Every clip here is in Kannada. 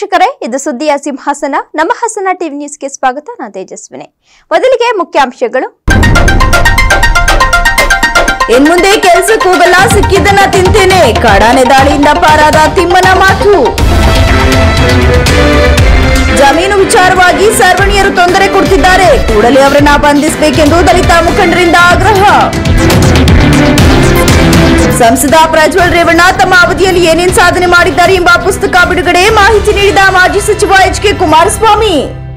ವೀಕ್ಷಕರೇ ಇದು ಸುದ್ದಿಯ ಸಿಂಹಾಸನ ನಮ್ಮ ಹಾಸನ ಟಿವಿ ನ್ಯೂಸ್ಗೆ ಸ್ವಾಗತ ನಾನು ತೇಜಸ್ವಿನಿ ಮೊದಲಿಗೆ ಮುಖ್ಯಾಂಶಗಳು ಇನ್ಮುಂದೆ ಕೆಲ್ಸಕ್ಕೆ ಹೋಗಲ್ಲ ಸಿಕ್ಕಿದ್ದನ್ನ ತಿಂತೇನೆ ಕಾಡಾನೆ ದಾಳಿಯಿಂದ ಪಾರಾದ ತಿಮ್ಮನ ಮಾತು ಜಮೀನು ವಿಚಾರವಾಗಿ ಸರ್ವಣಿಯರು ತೊಂದರೆ ಕೊಡ್ತಿದ್ದಾರೆ ಕೂಡಲೇ ಅವರನ್ನ ಬಂಧಿಸಬೇಕೆಂದು ದಲಿತ ಮುಖಂಡರಿಂದ ಆಗ್ರಹ ಸಂಸದ ಪ್ರಜ್ವಲ್ ರೇವಣ್ಣ ತಮ್ಮ ಅವಧಿಯಲ್ಲಿ ಏನೇನ್ ಸಾಧನೆ ಮಾಡಿದ್ದಾರೆ ಎಂಬ ಪುಸ್ತಕ ಬಿಡುಗಡೆ ಮಾಹಿತಿ ನೀಡಿದ ಮಾಜಿ ಸಚಿವ ಎಚ್ ಕೆ ಕುಮಾರಸ್ವಾಮಿ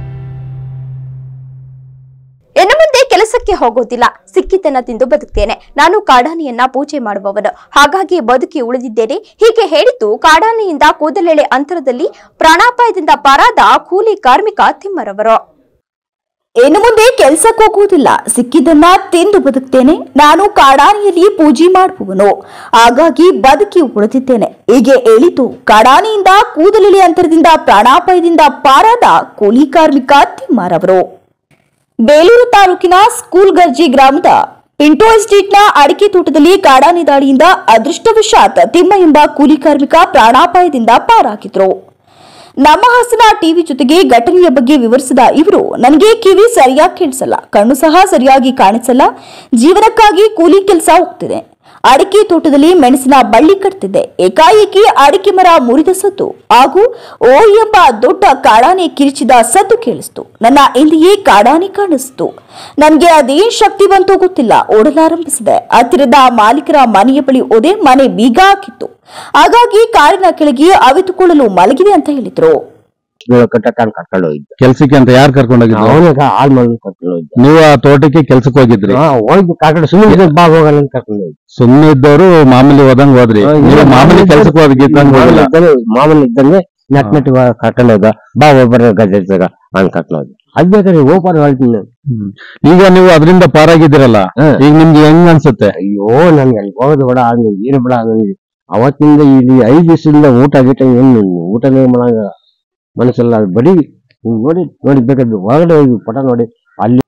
ಇನ್ನು ಮುಂದೆ ಕೆಲಸಕ್ಕೆ ಹೋಗೋದಿಲ್ಲ ಸಿಕ್ಕಿದ್ದನ್ನ ತಿಂದು ಬದುಕ್ತೇನೆ ನಾನು ಕಾಡಾನೆಯನ್ನ ಪೂಜೆ ಮಾಡುವವನು ಹಾಗಾಗಿ ಬದುಕಿ ಉಳಿದಿದ್ದೇನೆ ಹೀಗೆ ಹೇಳಿದ್ದು ಕಾಡಾನೆಯಿಂದ ಕೂದಲೆಳೆ ಅಂತರದಲ್ಲಿ ಪ್ರಾಣಾಪಾಯದಿಂದ ಪಾರಾದ ಕೂಲಿ ಕಾರ್ಮಿಕ ತಿಮ್ಮರವರು ಇನ್ನು ಮುಂದೆ ಕೆಲ್ಸಕ್ಕೆ ಹೋಗುವುದಿಲ್ಲ ಸಿಕ್ಕಿದ್ದನ್ನ ತಿಂದು ಬದುಕ್ತೇನೆ ನಾನು ಕಾಡಾನೆಯಲ್ಲಿ ಪೂಜೆ ಮಾಡುವವನು ಹಾಗಾಗಿ ಬದುಕಿ ಉಳಿದಿದ್ದೇನೆ ಹೀಗೆ ಹೇಳಿತು ಕಾಡಾನೆಯಿಂದ ಕೂದಲಿಳಿ ಅಂತರದಿಂದ ಪ್ರಾಣಾಪಾಯದಿಂದ ಪಾರಾದ ಕೂಲಿ ಕಾರ್ಮಿಕ ತಿಮ್ಮಾರವರು ಬೇಲೂರು ತಾಲೂಕಿನ ಸ್ಕೂಲ್ ಗರ್ಜಿ ಗ್ರಾಮದ ಪಿಂಟೋ ಎಸ್ಟೇಟ್ನ ಅಡಿಕೆ ತೋಟದಲ್ಲಿ ಕಾಡಾನೆ ದಾಳಿಯಿಂದ ಅದೃಷ್ಟವಶಾತ್ ತಿಮ್ಮ ಎಂಬ ಕೂಲಿ ಕಾರ್ಮಿಕ ಪ್ರಾಣಾಪಾಯದಿಂದ ಪಾರಾಗಿದ್ರು ನಮ್ಮ ಹಾಸನ ಟಿವಿ ಜೊತೆಗೆ ಘಟನೆಯ ಬಗ್ಗೆ ವಿವರಿಸಿದ ಇವರು ನನಗೆ ಕಿವಿ ಸರಿಯಾಗಿ ಕೇಳಿಸಲ್ಲ ಕಣ್ಣು ಸಹ ಸರಿಯಾಗಿ ಕಾಣಿಸಲ್ಲ ಜೀವನಕ್ಕಾಗಿ ಕೂಲಿ ಕೆಲಸ ಹೋಗ್ತಿದೆ ಅಡಿಕೆ ತೋಟದಲ್ಲಿ ಮೆಣಸಿನ ಬಳ್ಳಿ ಕಟ್ತಿದ್ದೆ ಏಕಾಏಕಿ ಅಡಿಕೆ ಮರ ಮುರಿದ ಸದ್ದು ಹಾಗೂ ಓ ಎಂಬ ದೊಡ್ಡ ಕಾಡಾನೆ ಕಿರಿಚಿದ ಸದ್ದು ಕೇಳಿಸ್ತು ನನ್ನ ಹಿಂದೆಯೇ ಕಾಡಾನೆ ಕಾಣಿಸ್ತು ನನಗೆ ಅದೇನ್ ಶಕ್ತಿ ಬಂತೋ ಗೊತ್ತಿಲ್ಲ ಓಡಲಾರಂಭಿಸಿದೆ ಹತ್ತಿರದ ಮಾಲೀಕರ ಮನೆಯ ಬಳಿ ಹೋದೆ ಮನೆ ಬೀಗ ಹಾಕಿತ್ತು ಹಾಗಾಗಿ ಕಾರಿನ ಕೆಳಗೆ ಅವಿತುಕೊಳ್ಳಲು ಮಲಗಿದೆ ಅಂತ ಹೇಳಿದ್ರು ಕಟ್ಟಕಾನ್ ಕರ್ಕೊಂಡು ಹೋಗಿದ್ದೆ ಕೆಲ್ಸಕ್ಕೆ ಅಂತ ಯಾರು ಕರ್ಕೊಂಡೋಗಿದ್ರು ಅವನಿಗೆ ಹಾಲ್ ಮಾಡಿ ಕರ್ಕೊಂಡು ಹೋಗಿದ್ದೆ ನೀವು ಆ ತೋಟಕ್ಕೆ ಕೆಲ್ಸಕ್ಕೆ ಹೋಗಿದ್ರಿ ಹಾ ಹೋಗಿ ಕರ್ಕೊಂಡು ಸುಮ್ಮನೆ ಬಾ ಹೋಗೋಣ ಅಂತ ಕರ್ಕೊಂಡು ಹೋಗಿದ್ದೆ ಸುಮ್ನೆ ಇದ್ದವರು ಮಾಮೂಲಿ ಹೋದಂಗ್ ಹೋದ್ರಿ ನೀವು ಮಾಮೂಲಿ ಕೆಲ್ಸಕ್ಕೆ ಹೋದಕ್ಕಿದ್ದಂಗ್ ಹೋಗಿಲ್ಲ ಮಾಮೂಲಿ ಇದ್ದಂಗೆ ನಟ್ ನಟ್ ಕರ್ಕೊಂಡು ಹೋದ ಬಾ ಒಬ್ಬರ ಗದ್ದೆ ಜಾಗ ಅಂತ ಕರ್ಕೊಂಡು ಹೋದ ಅದ್ ಬೇಕಾದ್ರೆ ಓಪನ್ ಹೇಳ್ತೀನಿ ಹ್ಮ್. ಈಗ ನೀವು ಅದರಿಂದ ಪಾರಾಗಿದ್ದೀರಲ್ಲ ಹಾ. ಈಗ ನಿಮ್ಗೆ ಹೆಂಗ್ ಅನ್ಸುತ್ತೆ ಅಯ್ಯೋ ನನ್ಗೆ ಅಲ್ಲಿ ಹೋಗೋದು ಬೇಡ ಅಲ್ಲಿ ಏನು ಬೇಡ ನನಗೆ ಅವತ್ತಿಂದ ಇಲ್ಲಿ ಐದು ದಿವಸದಿಂದ ಊಟ ಗೀಟ ಏನು ಊಟನೇ ಮಾಡಂಗ ಮನಸ್ಸಲ್ಲ ಅದು ಬರೀ ಹಿಂಗ್ ನೋಡಿ ನೋಡಿ ಬೇಕಾದ್ರೆ ಹೊರಗಡೆ ಹೋಗಿ ಪಟ ನೋಡಿ ಅಲ್ಲಿ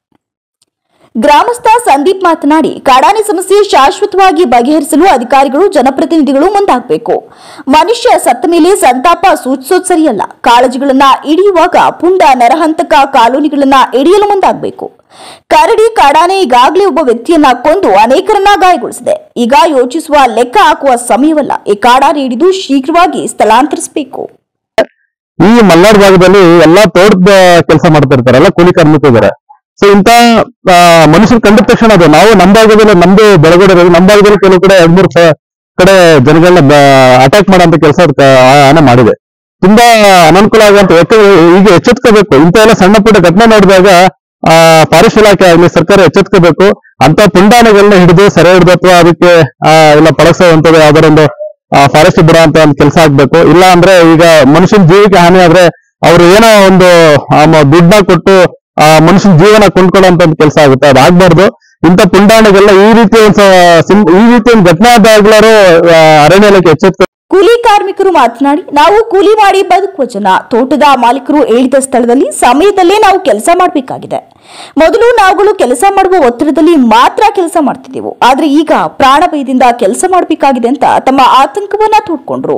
ಗ್ರಾಮಸ್ಥ ಸಂದೀಪ್ ಮಾತನಾಡಿ ಕಾಡಾನೆ ಸಮಸ್ಯೆ ಶಾಶ್ವತವಾಗಿ ಬಗೆಹರಿಸಲು ಅಧಿಕಾರಿಗಳು ಜನಪ್ರತಿನಿಧಿಗಳು ಮುಂದಾಗಬೇಕು ಮನುಷ್ಯ ಸತ್ತ ಮೇಲೆ ಸಂತಾಪ ಸೂಚಿಸೋದು ಸರಿಯಲ್ಲ ಕಾಳಜಿಗಳನ್ನ ಹಿಡಿಯುವಾಗ ಪುಂಡ ನರಹಂತಕ ಕಾಲೋನಿಗಳನ್ನ ಹಿಡಿಯಲು ಮುಂದಾಗಬೇಕು ಕರಡಿ ಕಾಡಾನೆ ಈಗಾಗಲೇ ಒಬ್ಬ ವ್ಯಕ್ತಿಯನ್ನ ಕೊಂದು ಅನೇಕರನ್ನ ಗಾಯಗೊಳಿಸಿದೆ ಈಗ ಯೋಚಿಸುವ ಲೆಕ್ಕ ಹಾಕುವ ಸಮಯವಲ್ಲ ಈ ಕಾಡಾನೆ ಹಿಡಿದು ಶೀಘ್ರವಾಗಿ ಸ್ಥಳಾಂತರಿಸಬೇಕು ಈ ಮಲ್ನಾಡ್ ಭಾಗದಲ್ಲಿ ಎಲ್ಲಾ ತೋಟದ ಕೆಲಸ ಮಾಡ್ತಿರ್ತಾರಲ್ಲ ಕೂಲಿ ಕಾರ್ಮಿಕರಿದ್ದಾರೆ ಸೊ ಇಂತ ಆ, ಮನುಷ್ಯರು ಕಂಡಿದ ತಕ್ಷಣ ಅದು ನಾವು ನಮ್ಮ ಭಾಗದಲ್ಲಿ ನಮ್ದು ಬೆಳಗಡೆ ಇರೋದು ನಮ್ಮ ಭಾಗದಲ್ಲಿ ಕೆಲವು ಕಡೆ ಎರಡ್ ಮೂರು ಕಡೆ ಜನಗಳನ್ನ ಅಟ್ಯಾಕ್ ಮಾಡೋಂತ ಕೆಲಸ ಆನೆ ಮಾಡಿದೆ ತುಂಬಾ ಅನಾನುಕೂಲ ಆಗುವಂತ ಯಾಕಂದ್ರೆ ಈಗ ಎಚ್ಚೆತ್ಕೋಬೇಕು ಇಂಥ ಎಲ್ಲ ಸಣ್ಣ ಪುಟ್ಟ ಘಟನೆ ನೋಡಿದಾಗ ಆ ಫಾರೆಸ್ಟ್ ಇಲಾಖೆ ಆಗಲಿ ಸರ್ಕಾರ ಎಚ್ಚೆತ್ಕೋಬೇಕು ಅಂತ ಪುಂಡಾನೆಗಳನ್ನ ಹಿಡಿದು ಸೆರೆ ಹಿಡಿದು ಅಥವಾ ಅದಕ್ಕೆ ಆ, ಇಲ್ಲ ಪಳಗಿಸುವಂತದ್ದು ಯಾವ್ದಾರೊಂದು ಫಾರೆಸ್ಟ್ ಬಿಡೋ ಅಂತ ಒಂದು ಕೆಲಸ ಆಗ್ಬೇಕು ಇಲ್ಲ ಅಂದ್ರೆ ಈಗ ಮನುಷ್ಯನ ಜೀವಕ್ಕೆ ಹಾನಿ ಆದ್ರೆ ಅವ್ರು ಏನೋ ಒಂದು ದುಡ್ಡನ್ನ ಕೊಟ್ಟು ಆ ಮನುಷ್ಯನ ಜೀವನ ಕೊಂಡ್ಕೊಳ್ಳುವಂತ ಒಂದು ಕೆಲಸ ಆಗುತ್ತೆ ಅದಾಗ್ಬಾರ್ದು ಇಂಥ ಪುಂಡಾನೆಗಳನ್ನ ಈ ರೀತಿ ಒಂದು ಸ- ಸಿಂ- ಈ ರೀತಿ ಒಂದು ಘಟನೆ ಆದಾಗ್ಲಾರು ಆ, ಅರಣ್ಯ ಇಲಾಖೆ ಎಚ್ಚೆತ್ಕೊ ಕೂಲಿ ಕಾರ್ಮಿಕರು ಮಾತನಾಡಿ ನಾವು ಕೂಲಿ ಮಾಡಿ ಬದುಕುವ ಜನ ತೋಟದ ಮಾಲೀಕರು ಹೇಳಿದ ಸ್ಥಳದಲ್ಲಿ ಸಮಯದಲ್ಲೇ ನಾವು ಕೆಲಸ ಮಾಡಬೇಕಾಗಿದೆ ಮೊದಲು ನಾವುಗಳು ಕೆಲಸ ಮಾಡುವ ಒತ್ತಡದಲ್ಲಿ ಮಾತ್ರ ಕೆಲಸ ಮಾಡ್ತಿದ್ದೆವು ಆದ್ರೆ ಈಗ ಪ್ರಾಣ ಭಯದಿಂದ ಕೆಲಸ ಮಾಡಬೇಕಾಗಿದೆ ಅಂತ ತಮ್ಮ ಆತಂಕವನ್ನ ತೋಡ್ಕೊಂಡ್ರು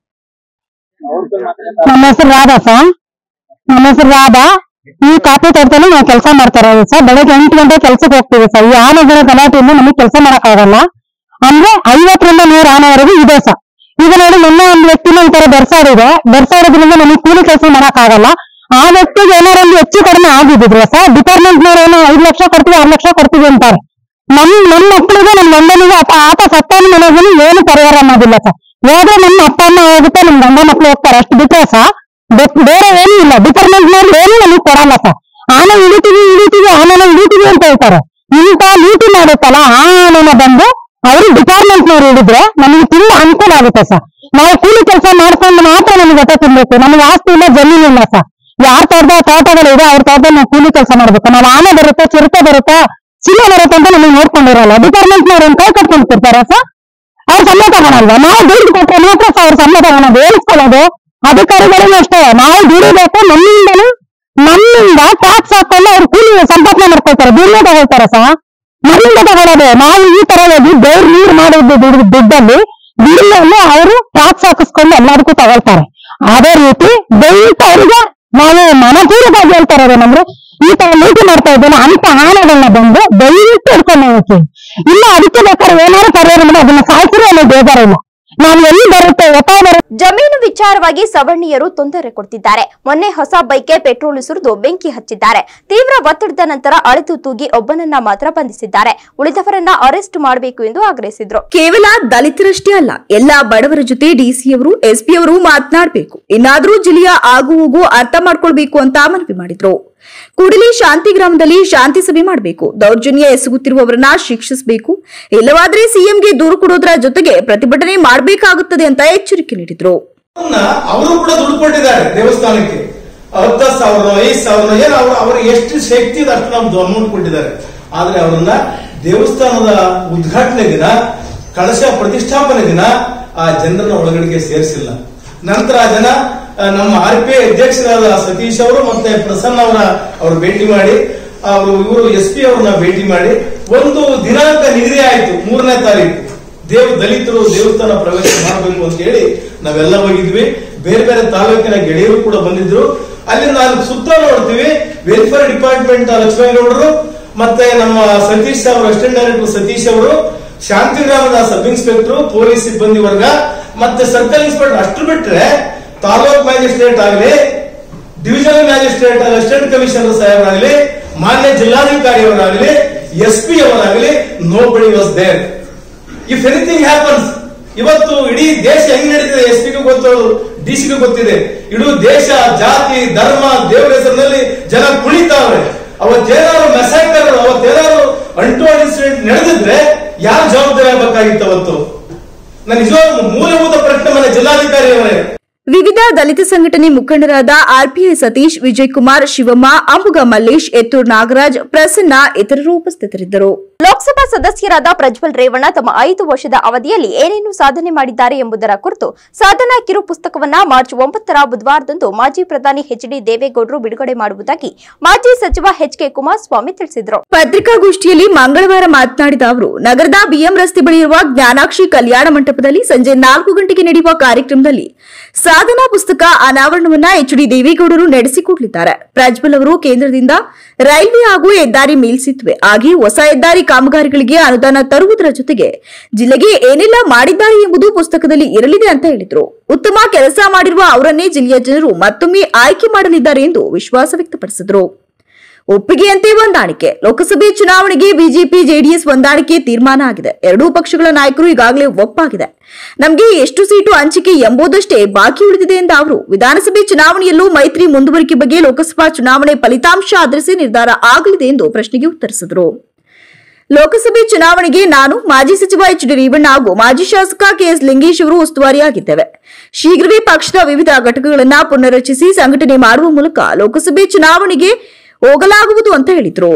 ನಮ್ಮ ಹೆಸರು ರಾಧಾ ಸರ್ ನಮ್ಮ ಹೆಸರು ರಾಧಾ ಈ ಕಾಫಿ ತೋಟದಲ್ಲಿ ನಾವು ಕೆಲಸ ಮಾಡ್ತಾ ಇರೋದು ಸರ್ ಬೆಳಗ್ಗೆ ಎಂಟು ಗಂಟೆ ಕೆಲ್ಸಕ್ಕೆ ಹೋಗ್ತೀವಿ ಸರ್ ಈ ಆನೆಗಳ ಗಲಾಟೆಯಿಂದ ನಮಗೆ ಕೆಲಸ ಆಗಲ್ಲ ಅಂದ್ರೆ ಐವತ್ತರಿಂದ ನೂರು ಆನೆವರೆಗೂ ಇದೆ ಸರ್ ಈಗ ನೋಡಿ ನನ್ನ ಒಂದು ವ್ಯಕ್ತಿನ ಈ ತರ ಬೆರ್ಸಾಡಿದೆ ಬೆರ್ಸಾಡೋದ್ರಿಂದ ನಮಗೆ ಕೂಲಿ ಕೆಲಸ ಆಗಲ್ಲ ಆ ವ್ಯಕ್ತಿಗೆ ಏನಾರ ಒಂದು ಹೆಚ್ಚು ಕಡಿಮೆ ಆಗಿದ್ರೆ ಸರ್ ಡಿಪಾರ್ಟ್ಮೆಂಟ್ ಏನೋ ಐದು ಲಕ್ಷ ಕೊಡ್ತೀವಿ ಆರು ಲಕ್ಷ ಕೊಡ್ತೀವಿ ಅಂತಾರೆ ನಮ್ ನಮ್ಮ ಮಕ್ಕಳಿಗೆ ನಮ್ಮ ಗಂಡನಿಗೆ ಅಪ್ಪ ಆತ ಸತ್ತಾನ ಮನೆಗೆ ಏನು ಪರಿಹಾರ ಅನ್ನೋದಿಲ್ಲ ಸರ್ ಹೋದ್ರೆ ನಮ್ಮ ಅಪ್ಪ ಅಮ್ಮ ಹೋಗುತ್ತೆ ನಮ್ ಗಂಡ ಮಕ್ಳು ಹೋಗ್ತಾರೆ ಅಷ್ಟು ಬಿಟ್ರೆ ಸರ್ ಬೆ- ಬೇರೆ ಏನೂ ಇಲ್ಲ ಡಿಪಾರ್ಟ್ಮೆಂಟ್ ನವ್ರು ಏನು ನಮಗೆ ಕೊಡಲ್ಲ ಸರ್ ಆನೆ ಹಿಡಿತೀವಿ ಹಿಡಿತೀವಿ ಆನೆನ ಹಿಡಿತೀವಿ ಅಂತ ಹೇಳ್ತಾರೆ ಇಂಥ ಲೂಟಿ ಮಾಡುತ್ತಲ್ಲ ಆ ಆನೆನ ಬಂದು ಅವರು ಡಿಪಾರ್ಟ್ಮೆಂಟ್ ನವ್ರು ಹಿಡಿದ್ರೆ ನಮಗೆ ತುಂಬಾ ಅನುಕೂಲ ಆಗುತ್ತೆ ಸರ್ ನಾವು ಕೂಲಿ ಕೆಲಸ ಮಾಡ್ಕೊಂಡು ಮಾತ್ರ ನಮಗೆ ಹೊಟ್ಟೆ ತಿನ್ಬೇಕು ನಮಗೆ ಆಸ್ತಿ ಇಲ್ಲ ಜಮೀನು ಇಲ್ಲ ಸರ್ ಯಾರ ತೋಟದ ತೋಟಗಳು ಇದೆ ಅವ್ರ ತೋಟದಲ್ಲಿ ನಾವು ಕೂಲಿ ಕೆಲಸ ಮಾಡ್ಬೇಕು ನಾವು ಆನೆ ಬರುತ್ತೆ ಚಿರತೆ ಬರುತ್ತೆ ಸಿಂಹ ಬರುತ್ತೆ ಅಂತ ನಮಗೆ ನೋಡ್ಕೊಂಡಿರಲ್ಲ ಡಿಪಾರ್ಟ್ಮೆಂಟ್ ನವ್ರು ಒಂದು ಕೈ ಕಟ್ಕೊಂಡು ಕೊಡ್ತಾರ ಸರ್ ಅವ್ರು ಸಂಬಳ ತಗೊಳಲ್ವಾ ನಾವು ದುಡ್ಡು ಕೊಟ್ಟರೆ ಮಾತ್ರ ಸರ್ ಅವ್ರು ಸಂಬಳ ತಗೊಳೋದು ಹೇಳಿಸ್ಕೊಳ್ಳೋದು ಅಧಿಕಾರಿಗಳಿಗೂ ಅಷ್ಟೇ ನಾವು ದುಡಿಬೇಕು ನಮ್ಮಿಂದಲೂ ನಮ್ಮಿಂದ ಟ್ಯಾಕ್ಸ್ ಹಾಕೊಂಡು ಅವ್ರು ಕೂಲಿ ಸಂಪಾದನೆ ಮಾಡ್ಕೊಳ್ತಾರೆ ದುಡ್ಡು ತಗೊಳ್ತಾರೆ ಸರ್ ನಮ್ಮಿಂದ ತಗೊಳ್ಳೋದು ನಾವು ಈ ತರ ಹೋಗಿ ದೇವ್ರ ನೀರು ಮಾಡಿದ್ದು ದುಡ್ಡು ದುಡ್ಡಲ್ಲಿ ಬಿಲ್ಲನ್ನು ಅವರು ಟ್ಯಾಕ್ಸ್ ಹಾಕಿಸ್ಕೊಂಡು ಎಲ್ಲದಕ್ಕೂ ತಗೊಳ್ತಾರೆ ಅದೇ ರೀತಿ ದಯವಿಟ್ಟು ಅವರಿಗೆ ನಾವು ಮನಪೂರ್ವಕವಾಗಿ ಹೇಳ್ತಾ ಇರೋದೇನಂದ್ರೆ ಈ ತರ ಲೂಟಿ ಮಾಡ್ತಾ ಇದ್ದೇನೆ ಅಂತ ಆನೆಗಳನ್ನ ಬಂದು ದಯವಿಟ್ಟು ಹಿಡ್ಕೊಂಡು ಹೋಗ್ತೀವಿ ಇಲ್ಲ ಅದಕ್ಕೆ ಬೇಕಾದ್ರೆ ಏನಾದ್ರು ಪರಿಹಾರ ಮಾಡಿ ಅದನ್ನ ಸಾಯಿಸಿದ್ರೆ ಅನ್ನೋ ಬೇಜಾರಿಲ್ಲ ನಾವು ಎಲ್ಲಿ ಬರುತ್ತೆ ಒತ್ತಾಯ ಬರುತ್ತೆ ಜಮೀನು ವಿಚಾರವಾಗಿ ಸವರ್ಣೀಯರು ತೊಂದರೆ ಕೊಡ್ತಿದ್ದಾರೆ ಮೊನ್ನೆ ಹೊಸ ಬೈಕ್ಗೆ ಪೆಟ್ರೋಲ್ ಸುರಿದು ಬೆಂಕಿ ಹಚ್ಚಿದ್ದಾರೆ ತೀವ್ರ ಒತ್ತಡದ ನಂತರ ಅಳೆದು ತೂಗಿ ಒಬ್ಬನನ್ನ ಮಾತ್ರ ಬಂಧಿಸಿದ್ದಾರೆ ಉಳಿದವರನ್ನ ಅರೆಸ್ಟ್ ಮಾಡಬೇಕು ಎಂದು ಆಗ್ರಹಿಸಿದ್ರು ಕೇವಲ ದಲಿತರಷ್ಟೇ ಅಲ್ಲ ಎಲ್ಲಾ ಬಡವರ ಜೊತೆ ಡಿಸಿಯವರು ಎಸ್ಪಿ ಅವರು ಮಾತನಾಡಬೇಕು ಇನ್ನಾದ್ರೂ ಜಿಲ್ಲೆಯ ಆಗು ಹೋಗು ಅರ್ಥ ಮಾಡ್ಕೊಳ್ಬೇಕು ಅಂತ ಮನವಿ ಮಾಡಿದ್ರು ಕೂಡಲೇ ಶಾಂತಿ ಗ್ರಾಮದಲ್ಲಿ ಶಾಂತಿ ಸಭೆ ಮಾಡಬೇಕು ದೌರ್ಜನ್ಯ ಎಸಗುತ್ತಿರುವವರನ್ನ ಶಿಕ್ಷಿಸಬೇಕು ಇಲ್ಲವಾದ್ರೆ ಸಿಎಂಗೆ ದೂರು ಕೊಡೋದ್ರ ಜೊತೆಗೆ ಪ್ರತಿಭಟನೆ ಮಾಡಬೇಕಾಗುತ್ತದೆ ಅಂತ ಎಚ್ಚರಿಕೆ ನೀಡಿದ್ರು ಅವ್ರನ್ನ ಅವರು ಕೂಡ ದುಡ್ಡು ಕೊಟ್ಟಿದ್ದಾರೆ ದೇವಸ್ಥಾನಕ್ಕೆ ಹತ್ತು ಸಾವಿರ ಐದು ಸಾವಿರ ಏನು ಅವ್ರು ಅವ್ರಿಗೆ ಎಷ್ಟು ಶಕ್ತಿ ಇದೆ ಅಷ್ಟು ನಮ್ದು ಅಮೌಂಟ್ ಕೊಟ್ಟಿದ್ದಾರೆ ಆದ್ರೆ ಅವರನ್ನ ದೇವಸ್ಥಾನದ ಉದ್ಘಾಟನೆ ದಿನ ಕಳಶ ಪ್ರತಿಷ್ಠಾಪನೆ ದಿನ ಆ ಜನರನ್ನ ಒಳಗಡೆಗೆ ಸೇರಿಸಿಲ್ಲ ನಂತರ ಆ ಜನ ಆ, ನಮ್ಮ ಆರ್ ಪಿ ಐ ಅಧ್ಯಕ್ಷರಾದ ಸತೀಶ್ ಅವರು ಮತ್ತೆ ಪ್ರಸನ್ನ ಅವರ ಅವರು ಭೇಟಿ ಮಾಡಿ ಅವರು ಇವರು ಎಸ್ ಪಿ ಅವ್ರನ್ನ ಭೇಟಿ ಮಾಡಿ ಒಂದು ದಿನಾಂಕ ನಿಗದಿ ಆಯ್ತು ಮೂರನೇ ತಾರೀಕು ದೇವ್ ದಲಿತರು ದೇವಸ್ಥಾನ ಪ್ರವೇಶ ಮಾಡಬೇಕು ಅಂತ ಹೇಳಿ ನಾವೆಲ್ಲ ಹೋಗಿದ್ವಿ ಬೇರೆ ಬೇರೆ ತಾಲೂಕಿನ ಗೆಳೆಯರು ಕೂಡ ಬಂದಿದ್ರು ಅಲ್ಲಿ ನಾನು ಸುತ್ತ ನೋಡ್ತೀವಿ ವೆಲ್ಫೇರ್ ಡಿಪಾರ್ಟ್ಮೆಂಟ್ ಲಕ್ಷ್ಮೇಗೌಡರು ಮತ್ತೆ ನಮ್ಮ ಸತೀಶ್ ಅವರು ಅಸಿಸ್ಟೆಂಟ್ ಡೈರೆಕ್ಟರ್ ಸತೀಶ್ ಅವರು ಶಾಂತಿಗ್ರಾಮದ ಸಬ್ ಇನ್ಸ್ಪೆಕ್ಟರ್ ಪೊಲೀಸ್ ಸಿಬ್ಬಂದಿ ವರ್ಗ ಮತ್ತೆ ಸರ್ಕಲ್ ಇನ್ಸ್ಪೆಕ್ಟರ್ ಅಷ್ಟು ಬಿಟ್ರೆ ತಾಲೂಕ್ ಮ್ಯಾಜಿಸ್ಟ್ರೇಟ್ ಆಗಲಿ ಡಿವಿಷನಲ್ ಮ್ಯಾಜಿಸ್ಟ್ರೇಟ್ ಅಸಿಸ್ಟೆಂಟ್ ಕಮಿಷನರ್ ಸಾಹೇಬರಾಗಲಿ ಮಾನ್ಯ ಜಿಲ್ಲಾಧಿಕಾರಿ ಅವರಾಗಲಿ ಎಸ್ ಪಿ ಅವರಾಗಲಿ nobody was there if anything happens ಇವತ್ತು ಇಡೀ ದೇಶ ಹೆಂಗ್ ನಡೀತಿದೆ ಎಸ್ ಪಿಗೂ ಗೊತ್ತು ಡಿ ಸಿಗೂ ಗೊತ್ತಿದೆ ಇಡೀ ದೇಶ ಜಾತಿ ಧರ್ಮ ದೇವರ ಹೆಸರಿನಲ್ಲಿ ಜನ ಕುಳಿತಾವ್ರೆ ಅವತ್ತೇನಾದ್ರು ಮೆಸಾಕರ್ ಅವತ್ತೇನಾದ್ರು ಅಂಟು ಇನ್ಸಿಡೆಂಟ್ ನಡೆದಿದ್ರೆ ಯಾರು ಜವಾಬ್ದಾರಿ ಆಗ್ಬೇಕಾಗಿತ್ತು ಅವತ್ತು ನಾನು ನಿಜವಾಗ್ಲೂ ಮೂಲಭೂತ ಪ್ರಶ್ನೆ ಮನೆ ಜಿಲ್ಲಾಧಿಕಾರಿ ಅವರೇ ವಿವಿಧ ದಲಿತ ಸಂಘಟನೆ ಮುಖಂಡರಾದ ಆರ್ಪಿಐ ಸತೀಶ್ ವಿಜಯಕುಮಾರ್ ಶಿವಮ್ಮ ಅಂಬುಗ ಮಲ್ಲೇಶ್ ಎತ್ತೂರ್ ನಾಗರಾಜ್ ಪ್ರಸನ್ನ ಇತರರು ಉಪಸ್ಥಿತರಿದ್ದರು ಲೋಕಸಭಾ ಸದಸ್ಯರಾದ ಪ್ರಜ್ವಲ್ ರೇವಣ್ಣ ತಮ್ಮ ಐದು ವರ್ಷದ ಅವಧಿಯಲ್ಲಿ ಏನೇನು ಸಾಧನೆ ಮಾಡಿದ್ದಾರೆ ಎಂಬುದರ ಕುರಿತು ಸಾಧನಾ ಕಿರು ಪುಸ್ತಕವನ್ನ ಮಾರ್ಚ್ ಒಂಬತ್ತರ ಬುಧವಾರದಂದು ಮಾಜಿ ಪ್ರಧಾನಿ ಎಚ್ ಡಿ ದೇವೇಗೌಡರು ಬಿಡುಗಡೆ ಮಾಡುವುದಾಗಿ ಮಾಜಿ ಸಚಿವ ಎಚ್ ಕೆ ಕುಮಾರಸ್ವಾಮಿ ತಿಳಿಸಿದರು ಪತ್ರಿಕಾಗೋಷ್ಠಿಯಲ್ಲಿ ಮಂಗಳವಾರ ಮಾತನಾಡಿದ ಅವರು ನಗರದ ಬಿಎಂ ರಸ್ತೆ ಬಳಿ ಇರುವ ಜ್ಞಾನಾಕ್ಷಿ ಕಲ್ಯಾಣ ಮಂಟಪದಲ್ಲಿ ಸಂಜೆ ನಾಲ್ಕು ಗಂಟೆಗೆ ನಡೆಯುವ ಕಾರ್ಯಕ್ರಮದಲ್ಲಿ ಸಾಧನಾ ಪುಸ್ತಕ ಅನಾವರಣವನ್ನ ಎಚ್ ಡಿ ದೇವೇಗೌಡರು ನಡೆಸಿಕೊಡಲಿದ್ದಾರೆ ಪ್ರಜ್ವಲ್ ಅವರು ಕೇಂದ್ರದಿಂದ ರೈಲ್ವೆ ಹಾಗೂ ಹೆದ್ದಾರಿ ಮೇಲ್ಸೇತುವೆ ಹಾಗೆ ಹೊಸ ಹೆದ್ದಾರಿ ಕಾಮಗಾರಿಗಳಿಗೆ ಅನುದಾನ ತರುವುದರ ಜೊತೆಗೆ ಜಿಲ್ಲೆಗೆ ಏನೆಲ್ಲ ಮಾಡಿದ್ದಾರೆ ಎಂಬುದು ಪುಸ್ತಕದಲ್ಲಿ ಇರಲಿದೆ ಅಂತ ಹೇಳಿದರು ಉತ್ತಮ ಕೆಲಸ ಮಾಡಿರುವ ಅವರನ್ನೇ ಜಿಲ್ಲೆಯ ಜನರು ಮತ್ತೊಮ್ಮೆ ಆಯ್ಕೆ ಮಾಡಲಿದ್ದಾರೆ ಎಂದು ವಿಶ್ವಾಸ ವ್ಯಕ್ತಪಡಿಸಿದರು ಒಪ್ಪಿಗೆಯಂತೆ ಹೊಂದಾಣಿಕೆ ಲೋಕಸಭೆ ಚುನಾವಣೆಗೆ ಬಿಜೆಪಿ ಜೆಡಿಎಸ್ ಹೊಂದಾಣಿಕೆ ತೀರ್ಮಾನ ಆಗಿದೆ ಎರಡೂ ಪಕ್ಷಗಳ ನಾಯಕರು ಈಗಾಗಲೇ ಒಪ್ಪಾಗಿದೆ ನಮಗೆ ಎಷ್ಟು ಸೀಟು ಹಂಚಿಕೆ ಎಂಬುದಷ್ಟೇ ಬಾಕಿ ಉಳಿದಿದೆ ಎಂದ ಅವರು ವಿಧಾನಸಭೆ ಚುನಾವಣೆಯಲ್ಲೂ ಮೈತ್ರಿ ಮುಂದುವರಿಕೆ ಬಗ್ಗೆ ಲೋಕಸಭಾ ಚುನಾವಣೆ ಫಲಿತಾಂಶ ಆಧರಿಸಿ ನಿರ್ಧಾರ ಆಗಲಿದೆ ಎಂದು ಪ್ರಶ್ನೆಗೆ ಉತ್ತರಿಸಿದರು ಲೋಕಸಭೆ ಚುನಾವಣೆಗೆ ನಾನು ಮಾಜಿ ಸಚಿವ ಎಚ್ ಡಿ ರೇವಣ್ಣ ಹಾಗೂ ಮಾಜಿ ಶಾಸಕ ಕೆಎಸ್ ಲಿಂಗೇಶ್ ಅವರು ಉಸ್ತುವಾರಿಯಾಗಿದ್ದೇವೆ ಶೀಘ್ರವೇ ಪಕ್ಷದ ವಿವಿಧ ಘಟಕಗಳನ್ನ ಪುನರ್ರಚಿಸಿ ಸಂಘಟನೆ ಮಾಡುವ ಮೂಲಕ ಲೋಕಸಭೆ ಚುನಾವಣೆಗೆ ಹೋಗಲಾಗುವುದು ಅಂತ ಹೇಳಿದ್ರು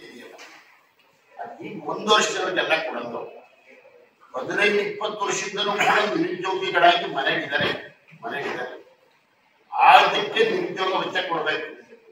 ಈಗ ಮುಂದುವರಿಸಿದವ್ರಿಗೆಲ್ಲ ಕೊಡೋದು ಹದಿನೈದು ಇಪ್ಪತ್ತು ವರ್ಷದಿಂದನೂ ಕೂಡ ನಿರುದ್ಯೋಗಿಗಳಾಗಿ ಮನೆಗಿದ್ದಾರೆ ಮನೆಗಿದ್ದಾರೆ ಅದಕ್ಕೆ ನಿರುದ್ಯೋಗ ವೆಚ್ಚ ಕೊಡ್ಬೇಕು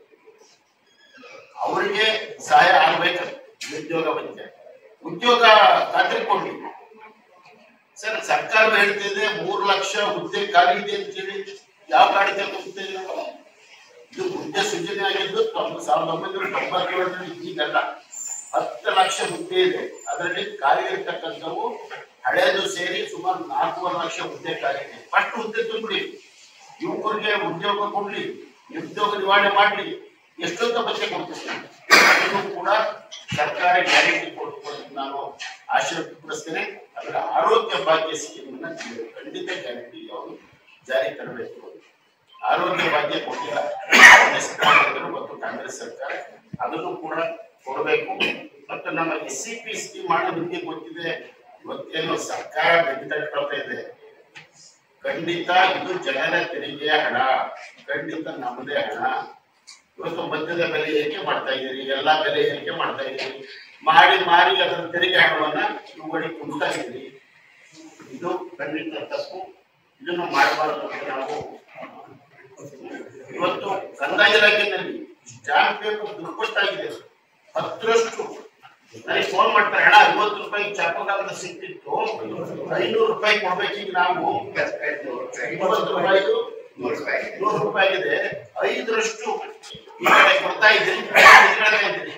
ಅವರಿಗೆ ಸಹಾಯ ಆಗ್ಬೇಕು ನಿರುದ್ಯೋಗ ವೆಚ್ಚ ಉದ್ಯೋಗ ಖಾತ್ರಿ ಕೊಡ್ಲಿ ಸರ್ ಸರ್ಕಾರ ಹೇಳ್ತಿದೆ ಮೂರು ಲಕ್ಷ ಹುದ್ದೆ ಖಾಲಿ ಇದೆ ಅಂತೇಳಿ ಯಾವ ಗಾಡಿ ತಗೊಂಡಿದೆ ಇದು ಹುದ್ದೆ ಸೃಜನೆ ಆಗಿದ್ದು ತೊಂಬ- ಸಾವಿರದ ಒಂಬೈನೂರ ತೊಂಬತ್ತೇಳರಲ್ಲಿ ಈಗಲ್ಲ ಹತ್ತು ಲಕ್ಷ ಹುದ್ದೆ ಇದೆ ಅದರಲ್ಲಿ ಖಾಲಿ ಇರ್ತಕ್ಕಂಥವು ಹಳೆಯದು ಸೇರಿ ಸುಮಾರು ನಾಲ್ಕೂವರೆ ಲಕ್ಷ ಹುದ್ದೆ ಖಾಲಿ ಇದೆ ಫಸ್ಟ್ ಹುದ್ದೆ ತುಂಬಿ ಯುವಕರಿಗೆ ಉದ್ಯೋಗ ಕೊಡ್ಲಿ ನಿರುದ್ಯೋಗ ನಿವಾರಣೆ ಮಾಡ್ಲಿ ಎಷ್ಟೊಂದು ಬಗ್ಗೆ ಕೊಡ್ತೀನಿ ಅದನ್ನು ಕೂಡ ಸರ್ಕಾರ ಗ್ಯಾರಂಟಿ ಕೊಡ್ಕೊಂಡು ನಾನು ಆಶಯ ವ್ಯಕ್ತಪಡಿಸ್ತೇನೆ ಅದರ ಆರೋಗ್ಯ ಭಾಗ್ಯ ಸ್ಕೀಮನ್ನ ಖಂಡಿತ ಗ್ಯಾರಂಟಿ ಅವರು ಜಾರಿ ತರಬೇಕು ಆರೋಗ್ಯ ಭಾಗ್ಯ ಕೊಟ್ಟಿಲ್ಲ ಕಾಂಗ್ರೆಸ್ ಸರ್ಕಾರದವರು ಮತ್ತು ಕಾಂಗ್ರೆಸ್ ಸರ್ಕಾರ ಅದನ್ನು ಕೂಡ ಕೊಡಬೇಕು ಮತ್ತು ನಮ್ಮ ಎಸ್ ಸಿ ಪಿ ಸ್ಕೀಮ್ ಮಾಡೋ ನಿಮಗೆ ಗೊತ್ತಿದೆ ಇವತ್ತೇನು ಸರ್ಕಾರ ಬೆಂತಟ್ಕೊಳ್ತಾ ಇದೆ ಖಂಡಿತ ಇದು ಜನರ ತೆರಿಗೆಯ ಹಣ ಖಂಡಿತ ನಮ್ಮದೇ ಹಣ ಇವತ್ತು ಮದ್ಯದ ಬೆಲೆ ಏರಿಕೆ ಮಾಡ್ತಾ ಇದ್ದೀರಿ ಎಲ್ಲಾ ಬೆಲೆ ಏರಿಕೆ ಮಾಡ್ತಾ ಇದ್ದೀರಿ ಮಾಡಿ ಮಾರಿ ಅದರ ತೆರಿಗೆ ಹಣವನ್ನ ಇವುಗಳಿಗೆ ತುಂಬ್ತಾ ಇದ್ದೀರಿ ಇದು ಖಂಡಿತ ತಪ್ಪು ಇದನ್ನು ಮಾಡಬಾರದು ಅಂತ ನಾವು ಇವತ್ತು ಕಂದಾಯ ಇಲಾಖೆಯಲ್ಲಿ ಸ್ಟಾಂಪ್ ಪೇಪರ್ ದುಪ್ಪಟ್ಟಾಗಿದೆ ಹತ್ತರಷ್ಟು ನನಗೆ ಫೋನ್ ಮಾಡ್ತಾರೆ ಹಣ ಐವತ್ತು ರೂಪಾಯಿ ಚಾಪಗಾಲದ ಸಿಕ್ತಿತ್ತು ಐನೂರು ರೂಪಾಯಿ ಕೊಡ್ಬೇಕೀಗ ನಾವು ಇಪ್ಪತ್ತು ರೂಪಾಯಿದು ನೂರು ರೂಪಾಯಿ ಇದೆ ಐದರಷ್ಟು ಈ ಕಡೆ ಕೊಡ್ತಾ ಇದ್ದೀರಿ ಈ ಕಡೆ ಕೊಡ್ತಾ ಇದ್ದೀರಿ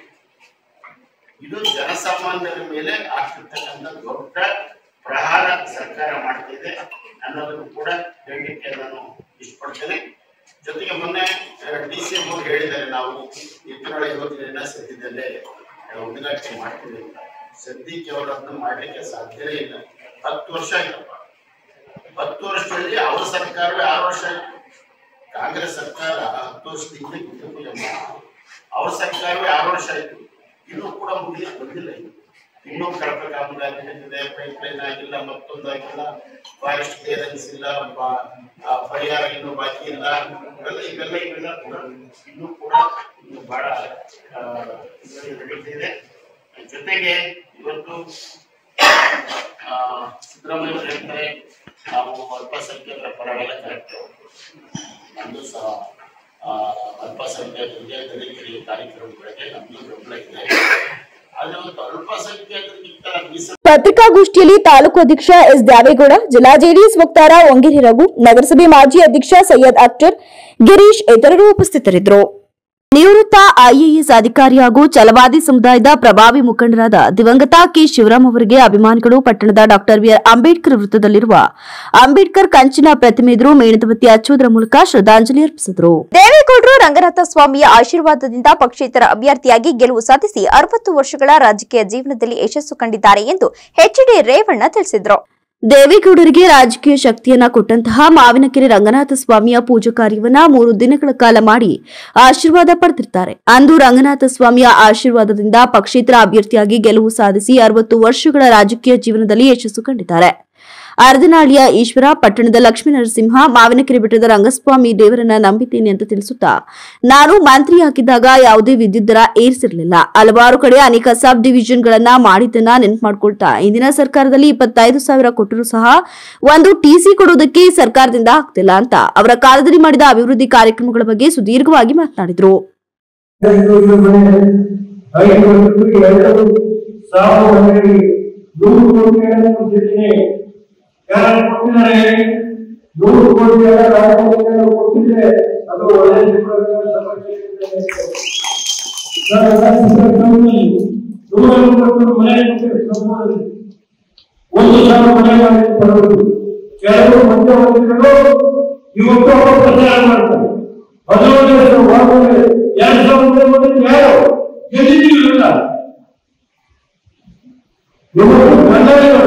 ಇದು ಜನಸಾಮಾನ್ಯರ ಮೇಲೆ ಆಗ್ತಿರ್ತಕ್ಕಂಥ ದೊಡ್ಡ ಪ್ರಹಾರ ಸರ್ಕಾರ ಮಾಡ್ತಿದೆ ಅನ್ನೋದನ್ನು ಕೂಡ ಹೇಳಲಿಕ್ಕೆ ನಾನು ಇಷ್ಟಪಡ್ತೇನೆ ಜೊತೆಗೆ ಮೊನ್ನೆ ಡಿ ಸಿ ಎಂ ಅವರು ಹೇಳಿದ್ದಾರೆ ನಾವು ಇತರೊಳ ಯೋಜನೆಯನ್ನ ಸದ್ಯದಲ್ಲೇ ಉದ್ಘಾಟನೆ ಮಾಡ್ತೀವಿ ಅಂತ ಸದ್ಯಕ್ಕೆ ಅವರು ಅದನ್ನ ಮಾಡ್ಲಿಕ್ಕೆ ಸಾಧ್ಯವೇ ಇಲ್ಲ ಹತ್ತು ವರ್ಷ ಆಯ್ತಪ್ಪ ಹತ್ತು ವರ್ಷದಲ್ಲಿ ಅವರ ಸರ್ಕಾರವೇ ಆರು ವರ್ಷ ಆಯ್ತು ಕಾಂಗ್ರೆಸ್ ಸರ್ಕಾರ ಹತ್ತು ವರ್ಷದಿಂದ ಕಿತ್ತುಕೊಳ್ಳಮ್ಮ ಅವ್ರ ಸರ್ಕಾರವೇ ಆರು ವರ್ಷ ಆಯ್ತು ಇನ್ನೂ ಕೂಡ ಮುಗಿಯ ಬಂದಿಲ್ಲ ಇದು ಇನ್ನೂ ಕಳಪ ಕಾಮಗಾರಿ ನಡೀತಿದೆ ಪೈಪ್ ಲೈನ್ ಆಗಿಲ್ಲ ಮತ್ತೊಂದು ಆಗಿಲ್ಲ ಫಾರೆಸ್ಟ್ ಕ್ಲಿಯರೆನ್ಸ್ ಇಲ್ಲ ಬ- ಆ ಪರಿಹಾರ ಇನ್ನೂ ಬಾಕಿ ಇಲ್ಲ ಇವೆಲ್ಲ ಇವೆಲ್ಲ ಇವೆಲ್ಲ ಕೂಡ ಇನ್ನೂ ಕೂಡ ಇನ್ನು ಬಹಳ ಆ, ನಡೀತಿದೆ ಜೊತೆಗೆ ಇವತ್ತು ಆ, ಸಿದ್ದರಾಮಯ್ಯ ಅವರು ಹೇಳ್ತಾರೆ ನಾವು ಅಲ್ಪಸಂಖ್ಯಾತರ ಪರವೆಲ್ಲ ಕರೆಕ್ಟ್ ನಮ್ದು ಸಹ ಆ, ಅಲ್ಪಸಂಖ್ಯಾತರಿಗೆ ದಲಿತರಿಗೆ ಕಾರ್ಯಕ್ರಮಗಳಿಗೆ ನಮ್ದು ಬೆಂಬಲ ಇದೆ ಆದ್ರೆ ಒಂದು ಅಲ್ಪಸಂಖ್ಯಾತರಿಗಿಂತ ಮೀಸಲು ಪತ್ರಿಕಾಗೋಷ್ಠಿಯಲ್ಲಿ ತಾಲೂಕು ಅಧ್ಯಕ್ಷ ಎಸ್ ದ್ಯಾವೇಗೌಡ ಜಿಲ್ಲಾ ಜೆಡಿಎಸ್ ವಕ್ತಾರ ಒಂಗೇರಿ ರಘು ನಗರಸಭೆ ಮಾಜಿ ಅಧ್ಯಕ್ಷ ಸೈಯದ್ ಅಖ್ತರ್ ಗಿರೀಶ್ ಇತರರು ಉಪಸ್ಥಿತರಿದ್ದರು ನಿವೃತ್ತ ಐಎಎಸ್ ಅಧಿಕಾರಿ ಹಾಗೂ ಛಲವಾದಿ ಸಮುದಾಯದ ಪ್ರಭಾವಿ ಮುಖಂಡರಾದ ದಿವಂಗತ ಕೆ ಶಿವರಾಮ್ ಅವರಿಗೆ ಅಭಿಮಾನಿಗಳು ಪಟ್ಟಣದ ಡಾಕ್ಟರ್ ಬಿಆರ್ ಅಂಬೇಡ್ಕರ್ ವೃತ್ತದಲ್ಲಿರುವ ಅಂಬೇಡ್ಕರ್ ಕಂಚಿನ ಪ್ರತಿಮೆ ಎದುರು ಮೇಣದಬತ್ತಿ ಹಚ್ಚುವುದರ ಮೂಲಕ ಶ್ರದ್ಧಾಂಜಲಿ ಅರ್ಪಿಸಿದರು ದೇವೇಗೌಡರು ರಂಗನಾಥ ಸ್ವಾಮಿಯ ಆಶೀರ್ವಾದದಿಂದ ಪಕ್ಷೇತರ ಅಭ್ಯರ್ಥಿಯಾಗಿ ಗೆಲುವು ಸಾಧಿಸಿ ಅರವತ್ತು ವರ್ಷಗಳ ರಾಜಕೀಯ ಜೀವನದಲ್ಲಿ ಯಶಸ್ಸು ಕಂಡಿದ್ದಾರೆ ಎಂದು ಎಚ್ಡಿ ರೇವಣ್ಣ ತಿಳಿಸಿದರು ದೇವೇಗೌಡರಿಗೆ ರಾಜಕೀಯ ಶಕ್ತಿಯನ್ನ ಕೊಟ್ಟಂತಹ ಮಾವಿನಕೆರೆ ರಂಗನಾಥ ಸ್ವಾಮಿಯ ಪೂಜಾ ಕಾರ್ಯವನ್ನ ಮೂರು ದಿನಗಳ ಕಾಲ ಮಾಡಿ ಆಶೀರ್ವಾದ ಪಡೆದಿರ್ತಾರೆ ಅಂದು ರಂಗನಾಥ ಸ್ವಾಮಿಯ ಆಶೀರ್ವಾದದಿಂದ ಪಕ್ಷೇತರ ಅಭ್ಯರ್ಥಿಯಾಗಿ ಗೆಲುವು ಸಾಧಿಸಿ ಅರವತ್ತು ವರ್ಷಗಳ ರಾಜಕೀಯ ಜೀವನದಲ್ಲಿ ಯಶಸ್ಸು ಕಂಡಿದ್ದಾರೆ ಅರ್ಧನಾಳಿಯ ಈಶ್ವರ ಪಟ್ಟಣದ ಲಕ್ಷ್ಮೀ ನರಸಿಂಹ ಮಾವಿನಕೆರೆ ಬೆಟ್ಟದ ರಂಗಸ್ವಾಮಿ ದೇವರನ್ನ ನಂಬಿದ್ದೇನೆ ಅಂತ ತಿಳಿಸುತ್ತಾ ನಾನು ಮಂತ್ರಿಯಾಗಿದ್ದಾಗ ಯಾವುದೇ ವಿದ್ಯುತ್ ದರ ಏರಿಸಿರಲಿಲ್ಲ ಹಲವಾರು ಕಡೆ ಅನೇಕ ಸಬ್ ಡಿವಿಷನ್ಗಳನ್ನ ಮಾಡಿದ್ದನ್ನ ನೆನಪು ಮಾಡ್ಕೊಳ್ತಾ ಇಂದಿನ ಸರ್ಕಾರದಲ್ಲಿ ಇಪ್ಪತ್ತೈದು ಸಾವಿರ ಕೊಟ್ಟರು ಸಹ ಒಂದು ಟಿಸಿ ಕೊಡುವುದಕ್ಕೆ ಸರ್ಕಾರದಿಂದ ಆಗ್ತಿಲ್ಲ ಅಂತ ಅವರ ಕಾಲದಲ್ಲಿ ಮಾಡಿದ ಅಭಿವೃದ್ಧಿ ಕಾರ್ಯಕ್ರಮಗಳ ಬಗ್ಗೆ ಸುದೀರ್ಘವಾಗಿ ಮಾತನಾಡಿದ್ರು ಐದು ವರ್ಷಕ್ಕೆ ಎರಡು ಸಾವಿರ ಮಂದಿಗೆ ನೂರು ಕೋಟಿಗಳನ್ನು ಕೊಟ್ಟಿದ್ದೀನಿ ಯಾರು ಕೊಟ್ಟಿದ್ದಾರೆ ನೂರು ಕೋಟಿಗಳ ರಾಜಕೀಯಗಳನ್ನು ಕೊಟ್ಟಿದ್ರೆ ಅದು ಒಳ್ಳೆಯ ಜೀವನದ ಸಮಸ್ಯೆ ಇದೆ. ನನ್ನ ಸಂಸ್ಥೆಗಳಲ್ಲಿ ನೂರ ಎಂಬತ್ತು ಮನೆ ಸಂಪೂರ್ಣದಲ್ಲಿ ಒಂದು ಸಾವಿರ ಮನೆ ಮಾಡಿ ತರುವುದು ಕೆಲವು ಮಧ್ಯವರ್ತಿಗಳು ಇವತ್ತು ಅವರು ಪ್ರಚಾರ ಮಾಡ್ತಾರೆ ಹದಿನೇಳು ವರ್ಷ ವಾರದಲ್ಲಿ ಎರಡು ಸಾವಿರದ ಒಂಬತ್ತು ಯಾರು ಗೆದ್ದಿದ್ದೀವಿಲ್ಲ ಇವರು ಕನ್ನಡಿಗರು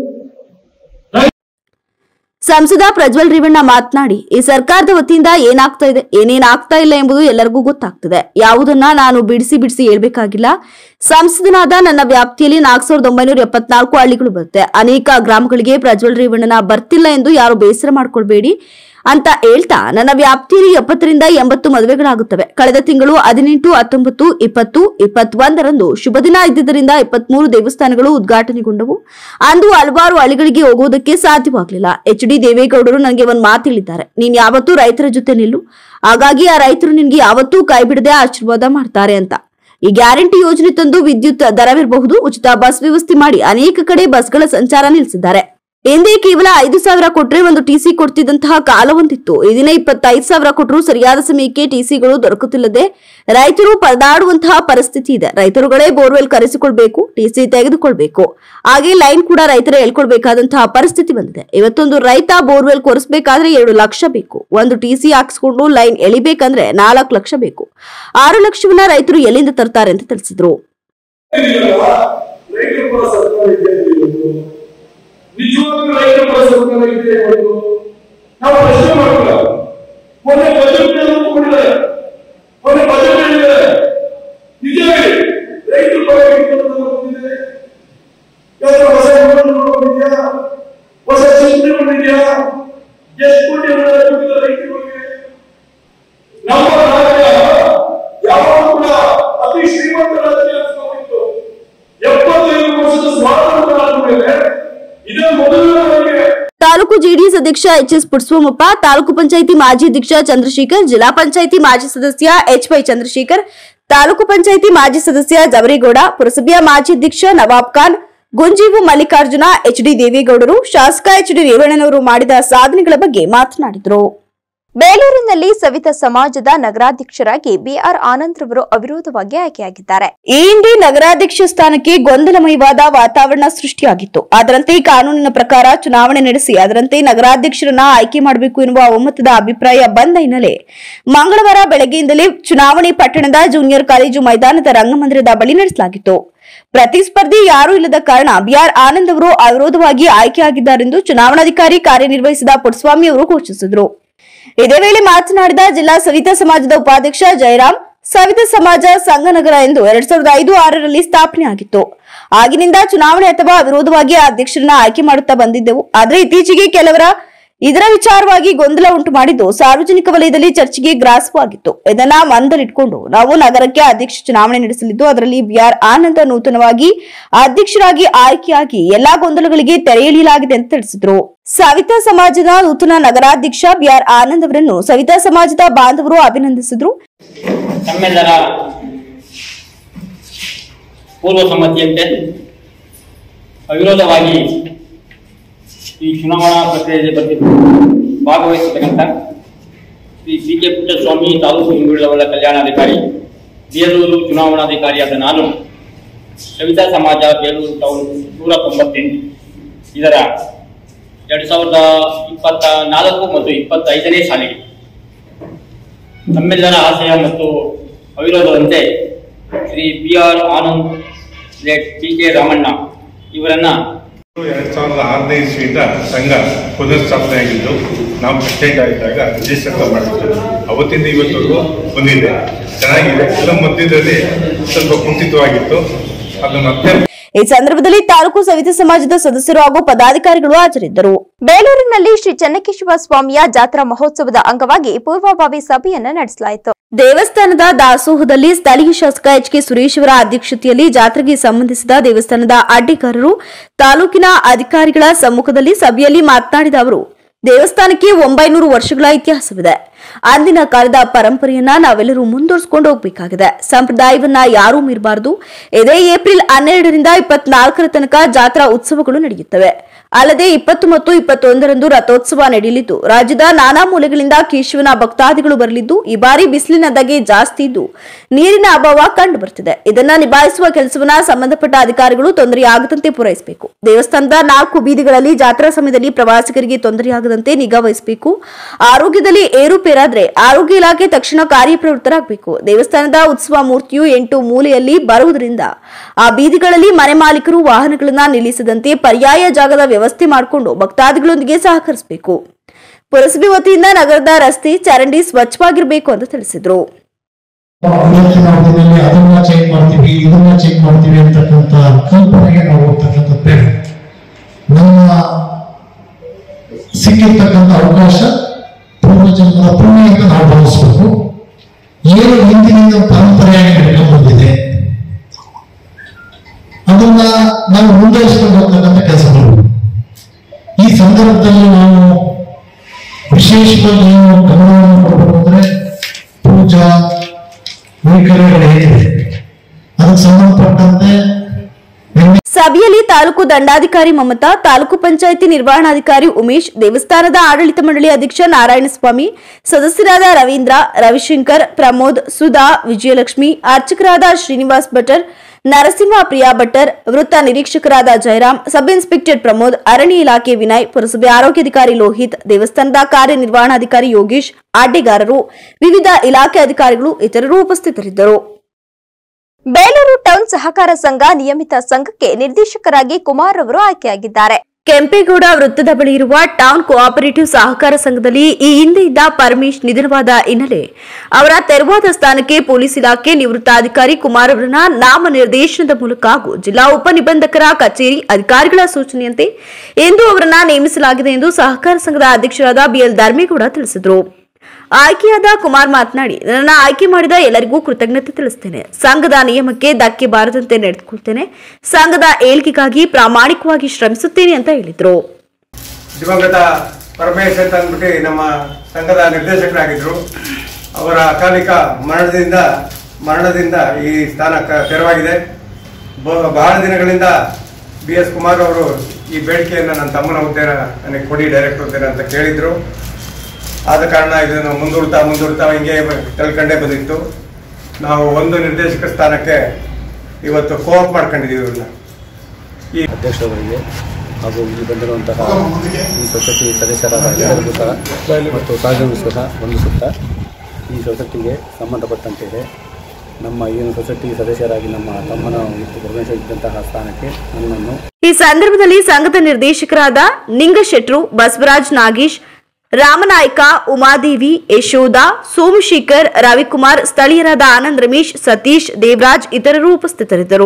ಸಂಸದ ಪ್ರಜ್ವಲ್ ರೇವಣ್ಣ ಮಾತನಾಡಿ ಈ ಸರ್ಕಾರದ ವತಿಯಿಂದ ಏನಾಗ್ತಾ ಇದೆ ಏನೇನ್ ಆಗ್ತಾ ಇಲ್ಲ ಎಂಬುದು ಎಲ್ಲರಿಗೂ ಗೊತ್ತಾಗ್ತದೆ ಯಾವುದನ್ನ ನಾನು ಬಿಡಿಸಿ ಬಿಡಿಸಿ ಹೇಳ್ಬೇಕಾಗಿಲ್ಲ ಸಂಸದನಾದ ನನ್ನ ವ್ಯಾಪ್ತಿಯಲ್ಲಿ ನಾಲ್ಕು ಸಾವಿರದ ಒಂಬೈನೂರ ಎಪ್ಪತ್ನಾಲ್ಕು ಹಳ್ಳಿಗಳು ಬರುತ್ತೆ ಅನೇಕ ಗ್ರಾಮಗಳಿಗೆ ಪ್ರಜ್ವಲ್ ರೇವಣ್ಣನ ಬರ್ತಿಲ್ಲ ಎಂದು ಯಾರು ಬೇಸರ ಮಾಡ್ಕೊಳ್ಬೇಡಿ ಅಂತ ಹೇಳ್ತಾ ನನ್ನ ವ್ಯಾಪ್ತಿಯಲ್ಲಿ ಎಪ್ಪತ್ತರಿಂದ ಎಂಬತ್ತು ಮದುವೆಗಳಾಗುತ್ತವೆ ಕಳೆದ ತಿಂಗಳು ಹದಿನೆಂಟು ಹತ್ತೊಂಬತ್ತು ಇಪ್ಪತ್ತು ಇಪ್ಪತ್ತೊಂದರಂದು ಶುಭ ದಿನ ಇದ್ದಿದ್ದರಿಂದ ಇಪ್ಪತ್ಮೂರು ದೇವಸ್ಥಾನಗಳು ಉದ್ಘಾಟನೆಗೊಂಡವು ಅಂದು ಹಲವಾರು ಹಳ್ಳಿಗಳಿಗೆ ಹೋಗುವುದಕ್ಕೆ ಸಾಧ್ಯವಾಗಲಿಲ್ಲ ಎಚ್ ಡಿ ದೇವೇಗೌಡರು ನನಗೆ ಒಂದು ಮಾತು ಹೇಳಿದ್ದಾರೆ ನೀನ್ ಯಾವತ್ತೂ ರೈತರ ಜೊತೆ ನಿಲ್ಲು ಹಾಗಾಗಿ ಆ ರೈತರು ನಿನ್ಗೆ ಯಾವತ್ತೂ ಕೈ ಬಿಡದೆ ಆಶೀರ್ವಾದ ಮಾಡ್ತಾರೆ ಅಂತ ಈ ಗ್ಯಾರಂಟಿ ಯೋಜನೆ ತಂದು ವಿದ್ಯುತ್ ದರವಿರಬಹುದು ಉಚಿತ ಬಸ್ ವ್ಯವಸ್ಥೆ ಮಾಡಿ ಅನೇಕ ಕಡೆ ಬಸ್ಗಳ ಸಂಚಾರ ನಿಲ್ಲಿಸಿದ್ದಾರೆ ಹಿಂದೆ ಕೇವಲ ಐದು ಸಾವಿರ ಕೊಟ್ರೆ ಒಂದು ಟಿಸಿ ಕೊಡ್ತಿದ್ದಂತಹ ಕಾಲ ಒಂದಿತ್ತು ಈ ದಿನ ಇಪ್ಪತ್ತೈದು ಸಾವಿರ ಕೊಟ್ಟರು ಸರಿಯಾದ ಸಮಯಕ್ಕೆ ಟಿಸಿಗಳು ದೊರಕುತ್ತಿಲ್ಲದೆ ರೈತರು ಪರದಾಡುವಂತಹ ಪರಿಸ್ಥಿತಿ ಇದೆ ರೈತರುಗಳೇ ಬೋರ್ವೆಲ್ ಕರೆಸಿಕೊಳ್ಬೇಕು ಟಿಸಿ ತೆಗೆದುಕೊಳ್ಬೇಕು ಹಾಗೆ ಲೈನ್ ಕೂಡ ರೈತರ ಹೇಳ್ಕೊಳ್ಬೇಕಾದಂತಹ ಪರಿಸ್ಥಿತಿ ಬಂದಿದೆ ಇವತ್ತೊಂದು ರೈತ ಬೋರ್ವೆಲ್ ಕೊರೆಸಬೇಕಾದ್ರೆ ಎರಡು ಲಕ್ಷ ಬೇಕು ಒಂದು ಟಿಸಿ ಹಾಕ್ಸ್ಕೊಂಡು ಲೈನ್ ಎಳಿಬೇಕಂದ್ರೆ ನಾಲ್ಕು ಲಕ್ಷ ಬೇಕು ಆರು ಲಕ್ಷವನ್ನ ರೈತರು ಎಲ್ಲಿಂದ ತರ್ತಾರೆ ಅಂತ ತಿಳಿಸಿದ್ರು ರೈತರ ಪರ ಸರ್ಕಾರ ಇದೆ ಅಂತ ಇವತ್ತು. ನಿಜವಾಗ್ಲೂ ರೈತರ ಪರ ಸರ್ಕಾರ ಇದೆ ಇವತ್ತು. ನಾವು ಪ್ರಶ್ನೆ ಮಾಡಲ್ಲ ಮೊನ್ನೆ ಬಜೆಟ್ ಕೊಟ್ಟಿದ್ದಾರೆ ಮೊನ್ನೆ ಬಜೆಟ್ ಹೇಳಿದ್ದಾರೆ ನಿಜವೇ ರೈತರ ಪರ ಇಟ್ಕೊಂಡು ಬಂದಿದೆ ಯಾವ್ದಾದ್ರು ಹೊಸ ಯೋಜನೆ ಬಂದಿದ್ಯಾ ಹೊಸ ಚಿಂತನೆ ಬಂದಿದ್ಯಾ ಎಷ್ಟು ಕೋಟಿ ಅನುದಾನ ಕೊಟ್ಟಿದ್ದಾರೆ ರೈತರಿಗೆ ನಮ್ಮ ರಾಜ್ಯ ಯಾವಾಗ ಕೂಡ ಅತಿ ಶ್ರೀಮಂತ ರಾಜ್ಯ ಅನ್ಸ್ಕೊಂಡಿತ್ತು ಎಪ್ಪತ್ತೈದು ವರ್ಷದ ಸ್ವಾತಂತ್ರ್ಯ ಆದ್ಮೇಲೆ ಇದೇ ಮೊದಲನೇ ಬಾರಿಗೆ ತಾಲೂಕು ಜೆಡಿಎಸ್ ಅಧ್ಯಕ್ಷ ಎಚ್ ಎಸ್ ಪುಟ್ಸ್ವಾಮಪ್ಪ ತಾಲೂಕು ಪಂಚಾಯಿತಿ ಮಾಜಿ ಅಧ್ಯಕ್ಷ ಚಂದ್ರಶೇಖರ್ ಜಿಲ್ಲಾ ಪಂಚಾಯಿತಿ ಮಾಜಿ ಸದಸ್ಯ ಎಚ್ ವೈ ಚಂದ್ರಶೇಖರ್ ತಾಲೂಕು ಪಂಚಾಯಿತಿ ಮಾಜಿ ಸದಸ್ಯ ಜವರೇಗೌಡ ಪುರಸಭೆಯ ಮಾಜಿ ಅಧ್ಯಕ್ಷ ನವಾಬ್ ಖಾನ್ ಗುಂಜೀವು ಮಲ್ಲಿಕಾರ್ಜುನ ಎಚ್ ಡಿ ದೇವೇಗೌಡರು ಶಾಸಕ ಎಚ್ ಡಿ ರೇವಣ್ಣನವರು ಮಾಡಿದ ಸಾಧನೆಗಳ ಬಗ್ಗೆ ಮಾತನಾಡಿದರು ಬೇಲೂರಿನಲ್ಲಿ ಸವಿತ ಸಮಾಜದ ನಗರಾಧ್ಯಕ್ಷರಾಗಿ ಬಿಆರ್ ಆನಂದ್ ರವರು ಅವಿರೋಧವಾಗಿ ಆಯ್ಕೆಯಾಗಿದ್ದಾರೆ ಈ ಹಿಂದೆ ನಗರಾಧ್ಯಕ್ಷ ಸ್ಥಾನಕ್ಕೆ ಗೊಂದಲಮಯವಾದ ವಾತಾವರಣ ಸೃಷ್ಟಿಯಾಗಿತ್ತು ಅದರಂತೆ ಕಾನೂನಿನ ಪ್ರಕಾರ ಚುನಾವಣೆ ನಡೆಸಿ ಅದರಂತೆ ನಗರಾಧ್ಯಕ್ಷರನ್ನ ಆಯ್ಕೆ ಮಾಡಬೇಕು ಎನ್ನುವ ಒಮ್ಮತದ ಅಭಿಪ್ರಾಯ ಬಂದ ಹಿನ್ನೆಲೆ ಮಂಗಳವಾರ ಬೆಳಗ್ಗೆಯಿಂದಲೇ ಚುನಾವಣೆ ಪಟ್ಟಣದ ಜೂನಿಯರ್ ಕಾಲೇಜು ಮೈದಾನದ ರಂಗಮಂದಿರದ ಬಳಿ ನಡೆಸಲಾಗಿತ್ತು ಪ್ರತಿಸ್ಪರ್ಧಿ ಯಾರೂ ಇಲ್ಲದ ಕಾರಣ ಬಿಆರ್ ಆನಂದ್ ಅವರು ಅವಿರೋಧವಾಗಿ ಆಯ್ಕೆಯಾಗಿದ್ದಾರೆಂದು ಚುನಾವಣಾಧಿಕಾರಿ ಕಾರ್ಯನಿರ್ವಹಿಸಿದ ಪುಟ್ಟಸ್ವಾಮಿ ಅವರು ಘೋಷಿಸಿದರು ಇದೇ ವೇಳೆ ಮಾತನಾಡಿದ ಜಿಲ್ಲಾ ಸವಿತಾ ಸಮಾಜದ ಉಪಾಧ್ಯಕ್ಷ ಜಯರಾಮ್ ಸವಿತಾ ಸಮಾಜ ಸಂಘನಗರ ಎಂದು ಎರಡ್ ಸಾವಿರದ ಐದು ಆರರಲ್ಲಿ ಸ್ಥಾಪನೆಯಾಗಿತ್ತು ಆಗಿನಿಂದ ಚುನಾವಣೆ ಅಥವಾ ವಿರೋಧವಾಗಿ ಆ ಅಧ್ಯಕ್ಷರನ್ನ ಆಯ್ಕೆ ಮಾಡುತ್ತಾ ಬಂದಿದ್ದೆವು ಆದ್ರೆ ಇತ್ತೀಚೆಗೆ ಕೆಲವರ ಇದರ ವಿಚಾರವಾಗಿ ಗೊಂದಲ ಉಂಟು ಮಾಡಿದ್ದು ಸಾರ್ವಜನಿಕ ವಲಯದಲ್ಲಿ ಚರ್ಚೆಗೆ ಗ್ರಾಸವಾಗಿತ್ತು ಇದನ್ನ ಮನದಲ್ಲಿಟ್ಕೊಂಡು ನಾವು ನಗರಕ್ಕೆ ಅಧ್ಯಕ್ಷ ಚುನಾವಣೆ ನಡೆಸಲಿದ್ದು ಅದರಲ್ಲಿ ಬಿಆರ್ ಆನಂದ್ ನೂತನವಾಗಿ ಅಧ್ಯಕ್ಷರಾಗಿ ಆಯ್ಕೆಯಾಗಿ ಎಲ್ಲಾ ಗೊಂದಲಗಳಿಗೆ ತೆರೆ ಎಳೆಯಲಾಗಿದೆ ಅಂತ ತಿಳಿಸಿದ್ರು ಸವಿತಾ ಸಮಾಜದ ನೂತನ ನಗರಾಧ್ಯಕ್ಷ ಬಿಆರ್ ಆನಂದ್ ಅವರನ್ನು ಸವಿತಾ ಸಮಾಜದ ಬಾಂಧವರು ಅಭಿನಂದಿಸಿದ್ರು ತಮ್ಮೆಲ್ಲರ ಪೂರ್ವ ಸಮ್ಮತಿಯಂತೆ ಅವಿರೋಧವಾಗಿ ಈ ಚುನಾವಣಾ ಪ್ರಕ್ರಿಯೆಯಲ್ಲಿ ಬಂದು ಭಾಗವಹಿಸತಕ್ಕಂಥ ಶ್ರೀ ಪಿ ಕೆ ಪುಟ್ಟಸ್ವಾಮಿ ತಾಲೂಕು ಹಿಂದುಳಿದವರ ಕಲ್ಯಾಣಾಧಿಕಾರಿ ಬೇಲೂರು ಚುನಾವಣಾಧಿಕಾರಿಯಾದ ನಾನು ಸವಿತಾ ಸಮಾಜ ಬೇಲೂರು ಟೌನ್ ನೂರ ತೊಂಬತ್ತೆಂಟು ಇದರ ಎರಡು ಸಾವಿರದ ಇಪ್ಪತ್ತ ನಾಲ್ಕು ಮತ್ತು ಇಪ್ಪತ್ತೈದನೇ ಸಾಲಿಗೆ ನಮ್ಮೆಲ್ಲರ ಆಶಯ ಮತ್ತು ಅವಿರೋಧದಂತೆ Shri B R Anand late P K Ramanna ಇವರನ್ನ ಎರಡ್ ಸಾವಿರದ ಆರನೇ ಇಸ್ವಿಯಿಂದ ಸಂಘ ಪುನರ್ಸ್ಥಾಪನೆ ಆಗಿದ್ದು ನಾವು ಪ್ರೆಸಿಡೆಂಟ್ ಆಗಿದ್ದಾಗ ರಿಜಿಸ್ಟರ್ ಮಾಡಿದ್ದು ಅವತ್ತಿಂದ ಇವತ್ತವರೆಗೂ ಬಂದಿದೆ ಚೆನ್ನಾಗಿದೆ ಎಲ್ಲ ಮಧ್ಯದಲ್ಲಿ ಸ್ವಲ್ಪ ಕುಂಠಿತವಾಗಿತ್ತು ಅದು ಮತ್ತೆ ಈ ಸಂದರ್ಭದಲ್ಲಿ ತಾಲೂಕು ಸವಿತಾ ಸಮಾಜದ ಸದಸ್ಯರು ಹಾಗೂ ಪದಾಧಿಕಾರಿಗಳು ಹಾಜರಿದ್ದರು ಬೇಲೂರಿನಲ್ಲಿ ಶ್ರೀ ಚೆನ್ನಕೇಶವ ಸ್ವಾಮಿಯ ಜಾತ್ರಾ ಮಹೋತ್ಸವದ ಅಂಗವಾಗಿ ಪೂರ್ವಭಾವಿ ಸಭೆಯನ್ನ ನಡೆಸಲಾಯಿತು ದೇವಸ್ಥಾನದ ದಾಸೋಹದಲ್ಲಿ ಸ್ಥಳೀಯ ಶಾಸಕ ಎಚ್ ಕೆ ಸುರೇಶ್ ಅವರ ಅಧ್ಯಕ್ಷತೆಯಲ್ಲಿ ಜಾತ್ರೆಗೆ ಸಂಬಂಧಿಸಿದ ದೇವಸ್ಥಾನದ ಅಡ್ಡಿಗಾರರು ತಾಲೂಕಿನ ಅಧಿಕಾರಿಗಳ ಸಮ್ಮುಖದಲ್ಲಿ ಸಭೆಯಲ್ಲಿ ಮಾತನಾಡಿದ ಅವರು ದೇವಸ್ಥಾನಕ್ಕೆ ಒಂಬೈನೂರು ವರ್ಷಗಳ ಇತಿಹಾಸವಿದೆ ಅಂದಿನ ಕಾಲದ ಪರಂಪರೆಯನ್ನ ನಾವೆಲ್ಲರೂ ಮುಂದುವರಿಸಿಕೊಂಡು ಹೋಗ್ಬೇಕಾಗಿದೆ ಸಂಪ್ರದಾಯವನ್ನ ಯಾರೂ ಮೀರಬಾರದು ಇದೇ ಏಪ್ರಿಲ್ ಹನ್ನೆರಡರಿಂದ ಇಪ್ಪತ್ನಾಲ್ಕರ ತನಕ ಜಾತ್ರಾ ಉತ್ಸವಗಳು ನಡೆಯುತ್ತವೆ ಅಲ್ಲದೆ ಇಪ್ಪತ್ತು ಮತ್ತು ಇಪ್ಪತ್ತೊಂದರಂದು ರಥೋತ್ಸವ ನಡೆಯಲಿದ್ದು ರಾಜ್ಯದ ನಾನಾ ಮೂಲೆಗಳಿಂದ ಕೇಶವನ ಭಕ್ತಾದಿಗಳು ಬರಲಿದ್ದು ಈ ಬಾರಿ ಬಿಸಿಲಿನ ಧಗೆ ಜಾಸ್ತಿ ಇದ್ದು ನೀರಿನ ಅಭಾವ ಕಂಡು ಬರ್ತಿದೆ ಇದನ್ನ ನಿಭಾಯಿಸುವ ಕೆಲಸವನ್ನ ಸಂಬಂಧಪಟ್ಟ ಅಧಿಕಾರಿಗಳು ತೊಂದರೆಯಾಗದಂತೆ ಪೂರೈಸಬೇಕು ದೇವಸ್ಥಾನದ ನಾಲ್ಕು ಬೀದಿಗಳಲ್ಲಿ ಜಾತ್ರಾ ಸಮಯದಲ್ಲಿ ಪ್ರವಾಸಿಗರಿಗೆ ತೊಂದರೆಯಾಗದಂತೆ ನಿಗಾ ವಹಿಸಬೇಕು ಆರೋಗ್ಯದಲ್ಲಿ ಏರುಪೇರಾದ್ರೆ ಆರೋಗ್ಯ ಇಲಾಖೆ ತಕ್ಷಣ ಕಾರ್ಯಪ್ರವೃತ್ತರಾಗಬೇಕು ದೇವಸ್ಥಾನದ ಉತ್ಸವ ಮೂರ್ತಿಯು ಎಂಟು ಮೂಲೆಯಲ್ಲಿ ಬರುವುದರಿಂದ ಆ ಬೀದಿಗಳಲ್ಲಿ ಮನೆ ಮಾಲೀಕರು ವಾಹನಗಳನ್ನ ನಿಲ್ಲಿಸದಂತೆ ಪರ್ಯಾಯ ಜಾಗದ ವ್ಯವಸ್ಥೆ ಮಾಡಿಕೊಂಡು ಭಕ್ತಾದಿಗಳೊಂದಿಗೆ ಸಹಕರಿಸಬೇಕು ಪುರಸಭೆ ವತಿಯಿಂದ ನಗರದ ರಸ್ತೆ ಚರಂಡಿ ಸ್ವಚ್ಛವಾಗಿರಬೇಕು ಅಂತ ತಿಳಿಸಿದ್ರು ಇವತ್ತಿನ ದಿನದಲ್ಲಿ ಅದನ್ನ ಚೇಂಜ್ ಮಾಡ್ತೀವಿ ಇದನ್ನ ಚೇಂಜ್ ಮಾಡ್ತೀವಿ ಅಂತಕ್ಕಂಥ ಕಲ್ಪನೆಗೆ ನಾವು ಹೋಗ್ತಕ್ಕಂಥದ್ದು ಬೇಡ ನಮ್ಮ ಸಿಕ್ಕಿರ್ತಕ್ಕಂಥ ಅವಕಾಶ ಪೂರ್ವಜನ್ಮದ ಪುಣ್ಯ ಅಂತ ನಾವು ಭಾವಿಸ್ಬೇಕು ಏನು ಹಿಂದಿನಿಂದ ಪರಂಪರೆಯಾಗಿ ನಡ್ಕೊಂಡು ಬಂದಿದೆ ಅದನ್ನ ನಾವು ಮುಂದುವರಿಸ್ಕೊಂಡು ಹೋಗ್ತಕ್ಕಂಥ ಕೆಲಸ ಮಾಡಬೇಕು ಈ ಸಂದರ್ಭದಲ್ಲಿ ನಾವು ವಿಶೇಷವಾಗಿ ಏನು ಗಮನವನ್ನು ಕೊಡಬೇಕು ಅಂದ್ರೆ ಪೂಜಾ ವೈಖರಿಗಳು ಏನಿದೆ ಅದಕ್ಕೆ ಸಂಬಂಧಪಟ್ಟಂತೆ ಸಭೆಯಲ್ಲಿ ತಾಲೂಕು ದಂಡಾಧಿಕಾರಿ ಮಮತಾ ತಾಲೂಕು ಪಂಚಾಯಿತಿ ನಿರ್ವಹಣಾಧಿಕಾರಿ ಉಮೇಶ್ ದೇವಸ್ಥಾನದ ಆಡಳಿತ ಮಂಡಳಿ ಅಧ್ಯಕ್ಷ ನಾರಾಯಣಸ್ವಾಮಿ ಸದಸ್ಯರಾದ ರವೀಂದ್ರ ರವಿಶಂಕರ್ ಪ್ರಮೋದ್ ಸುಧಾ ವಿಜಯಲಕ್ಷ್ಮಿ ಅರ್ಚಕರಾದ ಶ್ರೀನಿವಾಸ್ ಭಟ್ಟರ್ ನರಸಿಂಹ ಪ್ರಿಯಾ ಭಟ್ಟರ್ ವೃತ್ತ ನಿರೀಕ್ಷಕರಾದ ಜಯರಾಮ್ ಸಬ್ ಇನ್ಸ್ಪೆಕ್ಟರ್ ಪ್ರಮೋದ್ ಅರಣ್ಯ ಇಲಾಖೆ ವಿನಯ್ ಪುರಸಭೆ ಆರೋಗ್ಯಾಧಿಕಾರಿ ಲೋಹಿತ್ ದೇವಸ್ಥಾನದ ಕಾರ್ಯನಿರ್ವಹಣಾಧಿಕಾರಿ ಯೋಗೇಶ್ ಅಡ್ಡಿಗಾರರು ವಿವಿಧ ಇಲಾಖೆ ಅಧಿಕಾರಿಗಳು ಇತರರು ಉಪಸ್ಥಿತರಿದ್ದರು ಬೇಲೂರು ಟೌನ್ ಸಹಕಾರ ಸಂಘ ನಿಯಮಿತ ಸಂಘಕ್ಕೆ ನಿರ್ದೇಶಕರಾಗಿ ಕುಮಾರ್ ಅವರು ಆಯ್ಕೆಯಾಗಿದ್ದಾರೆ ಕೆಂಪೇಗೌಡ ವೃತ್ತದ ಬಳಿ ಇರುವ ಟೌನ್ ಕೋಆಪರೇಟಿವ್ ಸಹಕಾರ ಸಂಘದಲ್ಲಿ ಈ ಹಿಂದೆ ಇದ್ದ ಪರಮೇಶ್ ನಿಧನವಾದ ಹಿನ್ನೆಲೆ ಅವರ ತೆರವಾದ ಸ್ಥಾನಕ್ಕೆ ಪೊಲೀಸ್ ಇಲಾಖೆ ನಿವೃತ್ತ ಅಧಿಕಾರಿ ಕುಮಾರ್ ಅವರನ್ನ ನಾಮನಿರ್ದೇಶನದ ಮೂಲಕ ಹಾಗೂ ಜಿಲ್ಲಾ ಉಪನಿಬಂಧಕರ ಕಚೇರಿ ಅಧಿಕಾರಿಗಳ ಸೂಚನೆಯಂತೆ ಎಂದು ಅವರನ್ನ ನೇಮಿಸಲಾಗಿದೆ ಎಂದು ಸಹಕಾರ ಸಂಘದ ಅಧ್ಯಕ್ಷರಾದ ಬಿಎಲ್ ಧರ್ಮೇಗೌಡ ತಿಳಿಸಿದರು ಆಯ್ಕೆಯಾದ ಕುಮಾರ್ ಮಾತನಾಡಿ ನನ್ನ ಆಯ್ಕೆ ಮಾಡಿದ ಎಲ್ಲರಿಗೂ ಕೃತಜ್ಞತೆ ತಿಳಿಸ್ತೇನೆ ಸಂಘದ ನಿಯಮಕ್ಕೆ ಧಕ್ಕೆ ಬಾರದಂತೆ ನಡೆದುಕೊಳ್ತೇನೆ ಸಂಘದ ಏಳ್ಗೆಗಾಗಿ ಪ್ರಾಮಾಣಿಕವಾಗಿ ಶ್ರಮಿಸುತ್ತೇನೆ ಅಂತ ಹೇಳಿದ್ರು ದಿವಂಗತ ಪರಮೇಶ್ ಅಂತ ಅಂದ್ಬಿಟ್ಟು ನಮ್ಮ ಸಂಘದ ನಿರ್ದೇಶಕರಾಗಿದ್ದರು ಅವರ ಅಕಾಲಿಕ ಮರಣದಿಂದ ಮರಣದಿಂದ ಈ ಸ್ಥಾನ ಕ- ತೆರವಾಗಿದೆ ಬ- ಬಹಳ ದಿನಗಳಿಂದ ಬಿ ಎಸ್ ಕುಮಾರ್ ಅವರು ಈ ಬೇಡಿಕೆಯನ್ನು ನನ್ನ ತಮ್ಮನ ಹುದ್ದೆನ ನನಗೆ ಕೊಡಿ ಡೈರೆಕ್ಟರ್ ಹುದ್ದೆನ ಅಂತ ಕೇಳಿದ್ರು ಆದ ಕಾರಣ ಇದನ್ನು ಮುಂದೂಡ್ತಾ ಮುಂದೂಡ್ತಾ ಹಿಂಗೆ ತಿಳ್ಕೊಂಡೇ ಬಂದಿತ್ತು ನಾವು ಒಂದು ನಿರ್ದೇಶಕ ಸ್ಥಾನಕ್ಕೆ ಇವತ್ತು ಕೋಆಪ್ ಮಾಡ್ಕೊಂಡಿದ್ದೀವಿ ಇವ್ರನ್ನ ಈ ಅಧ್ಯಕ್ಷರವರಿಗೆ ಹಾಗೂ ಇಲ್ಲಿ ಬಂದಿರುವಂತಹ ಈ ಸೊಸೈಟಿ ಸದಸ್ಯರಾದ ಎಲ್ಲರಿಗೂ ಸಹ ಮತ್ತು ಸಹಜನಿಗೂ ಸಹ ವಂದಿಸುತ್ತಾ ಈ ಸೊಸೈಟಿಗೆ ಸಂಬಂಧಪಟ್ಟಂತೆ ನಮ್ಮ ಏನು ಸೊಸೈಟಿ ಸದಸ್ಯರಾಗಿ ನಮ್ಮ ತಮ್ಮನ ಇದ್ದಂತಹ ಸ್ಥಾನಕ್ಕೆ ನನ್ನನ್ನು ಈ ಸಂದರ್ಭದಲ್ಲಿ ಸಂಘದ ನಿರ್ದೇಶಕರಾದ ನಿಂಗಶೆಟ್ರು ಬಸವರಾಜ್ ನಾಗೇಶ್ ರಾಮನಾಯ್ಕ ಉಮಾದೇವಿ ಯಶೋಧ ಸೋಮಶೇಖರ್ ರವಿಕುಮಾರ್ ಸ್ಥಳೀಯರಾದ ಆನಂದ್ ರಮೇಶ್ ಸತೀಶ್ ದೇವರಾಜ್ ಇತರರು ಉಪಸ್ಥಿತರಿದ್ದರು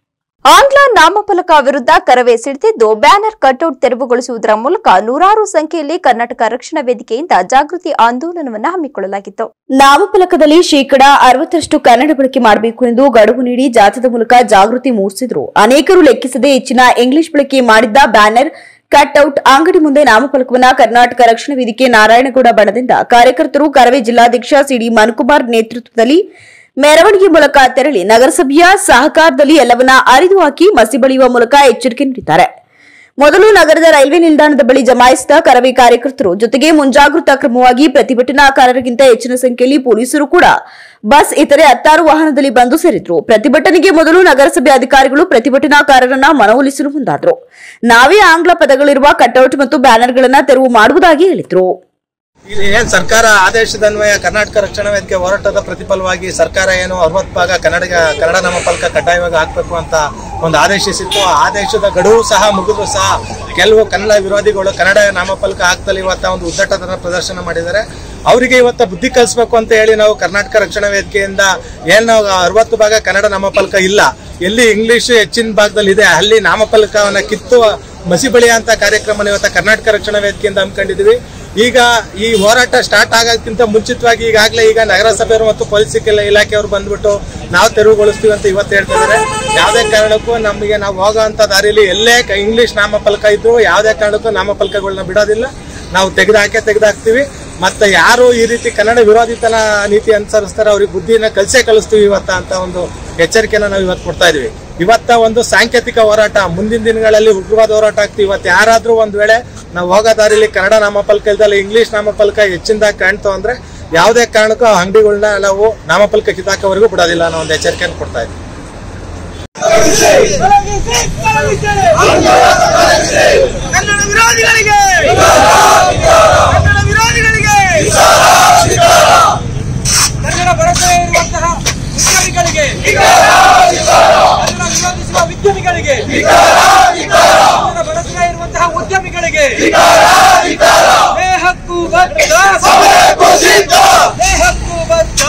ಆಂಗ್ಲ ನಾಮಫಲಕ ವಿರುದ್ಧ ಕರವೇ ಸಿಡಿದಿದ್ದು ಬ್ಯಾನರ್ ಕಟ್ಔಟ್ ತೆರವುಗೊಳಿಸುವುದರ ಮೂಲಕ ನೂರಾರು ಸಂಖ್ಯೆಯಲ್ಲಿ ಕರ್ನಾಟಕ ರಕ್ಷಣಾ ವೇದಿಕೆಯಿಂದ ಜಾಗೃತಿ ಆಂದೋಲನವನ್ನು ಹಮ್ಮಿಕೊಳ್ಳಲಾಗಿತ್ತು ನಾಮಫಲಕದಲ್ಲಿ ಶೇಕಡಾ ಅರವತ್ತರಷ್ಟು ಕನ್ನಡ ಬಳಕೆ ಮಾಡಬೇಕು ಎಂದು ಗಡುವು ನೀಡಿ ಜಾಥಾದ ಮೂಲಕ ಜಾಗೃತಿ ಮೂಡಿಸಿದ್ರು ಅನೇಕರು ಲೆಕ್ಕಿಸದೆ ಹೆಚ್ಚಿನ ಇಂಗ್ಲಿಷ್ ಬಳಕೆ ಮಾಡಿದ್ದ ಬ್ಯಾನರ್ ಕಟ್ಔಟ್ ಅಂಗಡಿ ಮುಂದೆ ನಾಮಫಲಕವನ್ನ ಕರ್ನಾಟಕ ರಕ್ಷಣಾ ವೇದಿಕೆ ನಾರಾಯಣಗೌಡ ಬಣದಿಂದ ಕಾರ್ಯಕರ್ತರು ಕರವೇ ಜಿಲ್ಲಾಧ್ಯಕ್ಷ ಸಿಡಿ ಮನುಕುಮಾರ್ ನೇತೃತ್ವದಲ್ಲಿ ಮೆರವಣಿಗೆ ಮೂಲಕ ತೆರಳಿ ನಗರಸಭೆಯ ಸಹಕಾರದಲ್ಲಿ ಎಲ್ಲವನ್ನ ಅರಿದು ಹಾಕಿ ಮಸಿ ಬಳಿಯುವ ಮೂಲಕ ಎಚ್ಚರಿಕೆ ನೀಡಿದ್ದಾರೆ ಮೊದಲು ನಗರದ ರೈಲ್ವೆ ನಿಲ್ದಾಣದ ಬಳಿ ಜಮಾಯಿಸಿದ ಕರವೇ ಕಾರ್ಯಕರ್ತರು ಜೊತೆಗೆ ಮುಂಜಾಗೃತಾ ಕ್ರಮವಾಗಿ ಪ್ರತಿಭಟನಾಕಾರರಿಗಿಂತ ಹೆಚ್ಚಿನ ಸಂಖ್ಯೆಯಲ್ಲಿ ಪೊಲೀಸರು ಕೂಡ ಬಸ್ ಇತರೆ ಹತ್ತಾರು ವಾಹನದಲ್ಲಿ ಬಂದು ಸೇರಿದ್ರು ಪ್ರತಿಭಟನೆಗೆ ಮೊದಲು ನಗರಸಭೆ ಅಧಿಕಾರಿಗಳು ಪ್ರತಿಭಟನಾಕಾರರನ್ನ ಮನವೊಲಿಸಲು ಮುಂದಾದ್ರು ನಾವೇ ಆಂಗ್ಲ ಪದಗಳಿರುವ ಕಟ್ಔಟ್ ಮತ್ತು ಬ್ಯಾನರ್ಗಳನ್ನ ತೆರವು ಮಾಡುವುದಾಗಿ ಹೇಳಿದ್ರು ಇಲ್ಲಿ ಏನ್ ಸರ್ಕಾರ ಆದೇಶದ ಅನ್ವಯ ಕರ್ನಾಟಕ ರಕ್ಷಣಾ ವೇದಿಕೆ ಹೋರಾಟದ ಪ್ರತಿಫಲವಾಗಿ ಸರ್ಕಾರ ಏನು ಅರವತ್ತು ಭಾಗ ಕನ್ನಡ ಕನ್ನಡ ನಾಮಫಲಕ ಕಡ್ಡಾಯವಾಗಿ ಹಾಕ್ಬೇಕು ಅಂತ ಒಂದು ಆದೇಶಿಸಿತ್ತು ಆ ಆದೇಶದ ಗಡುವು ಸಹ ಮುಗಿದು ಸಹ ಕೆಲವು ಕನ್ನಡ ವಿರೋಧಿಗಳು ಕನ್ನಡ ನಾಮಫಲಕ ಹಾಕ್ತಲ್ಲಿ ಇವತ್ತ ಒಂದು ಉದ್ದಟತನ ಪ್ರದರ್ಶನ ಮಾಡಿದ್ದಾರೆ ಅವರಿಗೆ ಇವತ್ತ ಬುದ್ಧಿ ಕಲಿಸ್ಬೇಕು ಅಂತ ಹೇಳಿ ನಾವು ಕರ್ನಾಟಕ ರಕ್ಷಣಾ ವೇದಿಕೆಯಿಂದ ಏನ್ ನಾವು ಅರವತ್ತು ಭಾಗ ಕನ್ನಡ ನಾಮಫಲಕ ಇಲ್ಲ ಎಲ್ಲಿ ಇಂಗ್ಲಿಷ್ ಹೆಚ್ಚಿನ ಭಾಗದಲ್ಲಿ ಇದೆ ಅಲ್ಲಿ ನಾಮಫಲಕವನ್ನ ಕಿತ್ತು ಮಸಿ ಬಳಿಯಂತ ಕಾರ್ಯಕ್ರಮ ಇವತ್ತ ಕರ್ನಾಟಕ ರಕ್ಷಣಾ ವೇದಿಕೆಯಿಂದ ಹಮ್ಮಿಕೊಂಡಿದ್ದೀವಿ ಈಗ ಈ ಹೋರಾಟ ಸ್ಟಾರ್ಟ್ ಆಗೋದಕ್ಕಿಂತ ಮುಂಚಿತವಾಗಿ ಈಗಾಗಲೇ ಈಗ ನಗರಸಭೆಯವರು ಮತ್ತು ಪೊಲೀಸ್ ಇಲ- ಇಲಾಖೆಯವರು ಬಂದ್ಬಿಟ್ಟು ನಾವು ತೆರವುಗೊಳಿಸ್ತೀವಿ ಅಂತ ಇವತ್ತು ಹೇಳ್ತಾ ಇದ್ದಾರೆ ಯಾವುದೇ ಕಾರಣಕ್ಕೂ ನಮಗೆ ನಾವು ಹೋಗೋಂಥ ದಾರಿಯಲ್ಲಿ ಎಲ್ಲೇ ಕ- ಇಂಗ್ಲಿಷ್ ನಾಮಫಲಕ ಇದ್ರು ಯಾವುದೇ ಕಾರಣಕ್ಕೂ ನಾಮಫಲಕಗಳನ್ನ ಬಿಡೋದಿಲ್ಲ ನಾವು ತೆಗೆದಾಕೆ ತೆಗೆದಾಕ್ತೀವಿ ಮತ್ತೆ ಯಾರು ಈ ರೀತಿ ಕನ್ನಡ ವಿರೋಧಿತನ ನೀತಿ ಅನುಸರಿಸ್ತಾರೆ ಅವ್ರಿಗೆ ಬುದ್ಧಿನ ಕಲಿಸೇ ಕಲಿಸ್ತೀವಿ ಇವತ್ತ ಅಂತ ಒಂದು ಎಚ್ಚರಿಕೆನ ನಾವು ಇವತ್ತು ಕೊಡ್ತಾ ಇದೀವಿ ಇವತ್ತ ಒಂದು ಸಾಂಕೇತಿಕ ಹೋರಾಟ ಮುಂದಿನ ದಿನಗಳಲ್ಲಿ ಉಗ್ರವಾದ ಹೋರಾಟ ಆಗ್ತೀವಿ ಇವತ್ತು ಯಾರಾದ್ರೂ ಒಂದ್ ವೇಳೆ ನಾವು ಹೋಗೋ ದಾರಿಲಿ ಕನ್ನಡ ನಾಮಫಲಕ ಇಲ್ದಲ್ಲ ಇಂಗ್ಲಿಷ್ ನಾಮಫಲಕ ಹೆಚ್ಚಿನದಾಗಿ ಕಾಣ್ತು ಅಂದ್ರೆ ಯಾವುದೇ ಕಾರಣಕ್ಕೂ ಆ ಅಂಗಡಿಗಳನ್ನ ನಾವು ನಾಮಫಲಕ ಕಿತ್ತಾಕೋವರೆಗೂ ಬಿಡೋದಿಲ್ಲ ಅನ್ನೋ ಒಂದು ಎಚ್ಚರಿಕೆಯನ್ನು ಕೊಡ್ತಾ ಇದ್ದೀವಿ ಕನ್ನಡ ವಿರೋಧಿಗಳಿಗೆ ಕನ್ನಡ ವಿರೋಧಿಗಳಿಗೆ ಕನ್ನಡ ಬರದೇ ಇರುವಂತಹ ಉದ್ಯಮಿಗಳಿಗೆ ಕನ್ನಡ ವಿರೋಧಿಸುವ ವಿದ್ಯಮಿಗಳಿಗೆ ಕನ್ನಡ ಬಳಸದೇ ಇರುವಂತಹ ಉದ್ಯಮಿಗಳಿಗೆ ದೇಹಕ್ಕೂ ಬದ್ಧ ದೇಹಕ್ಕೂ ಬದ್ಧ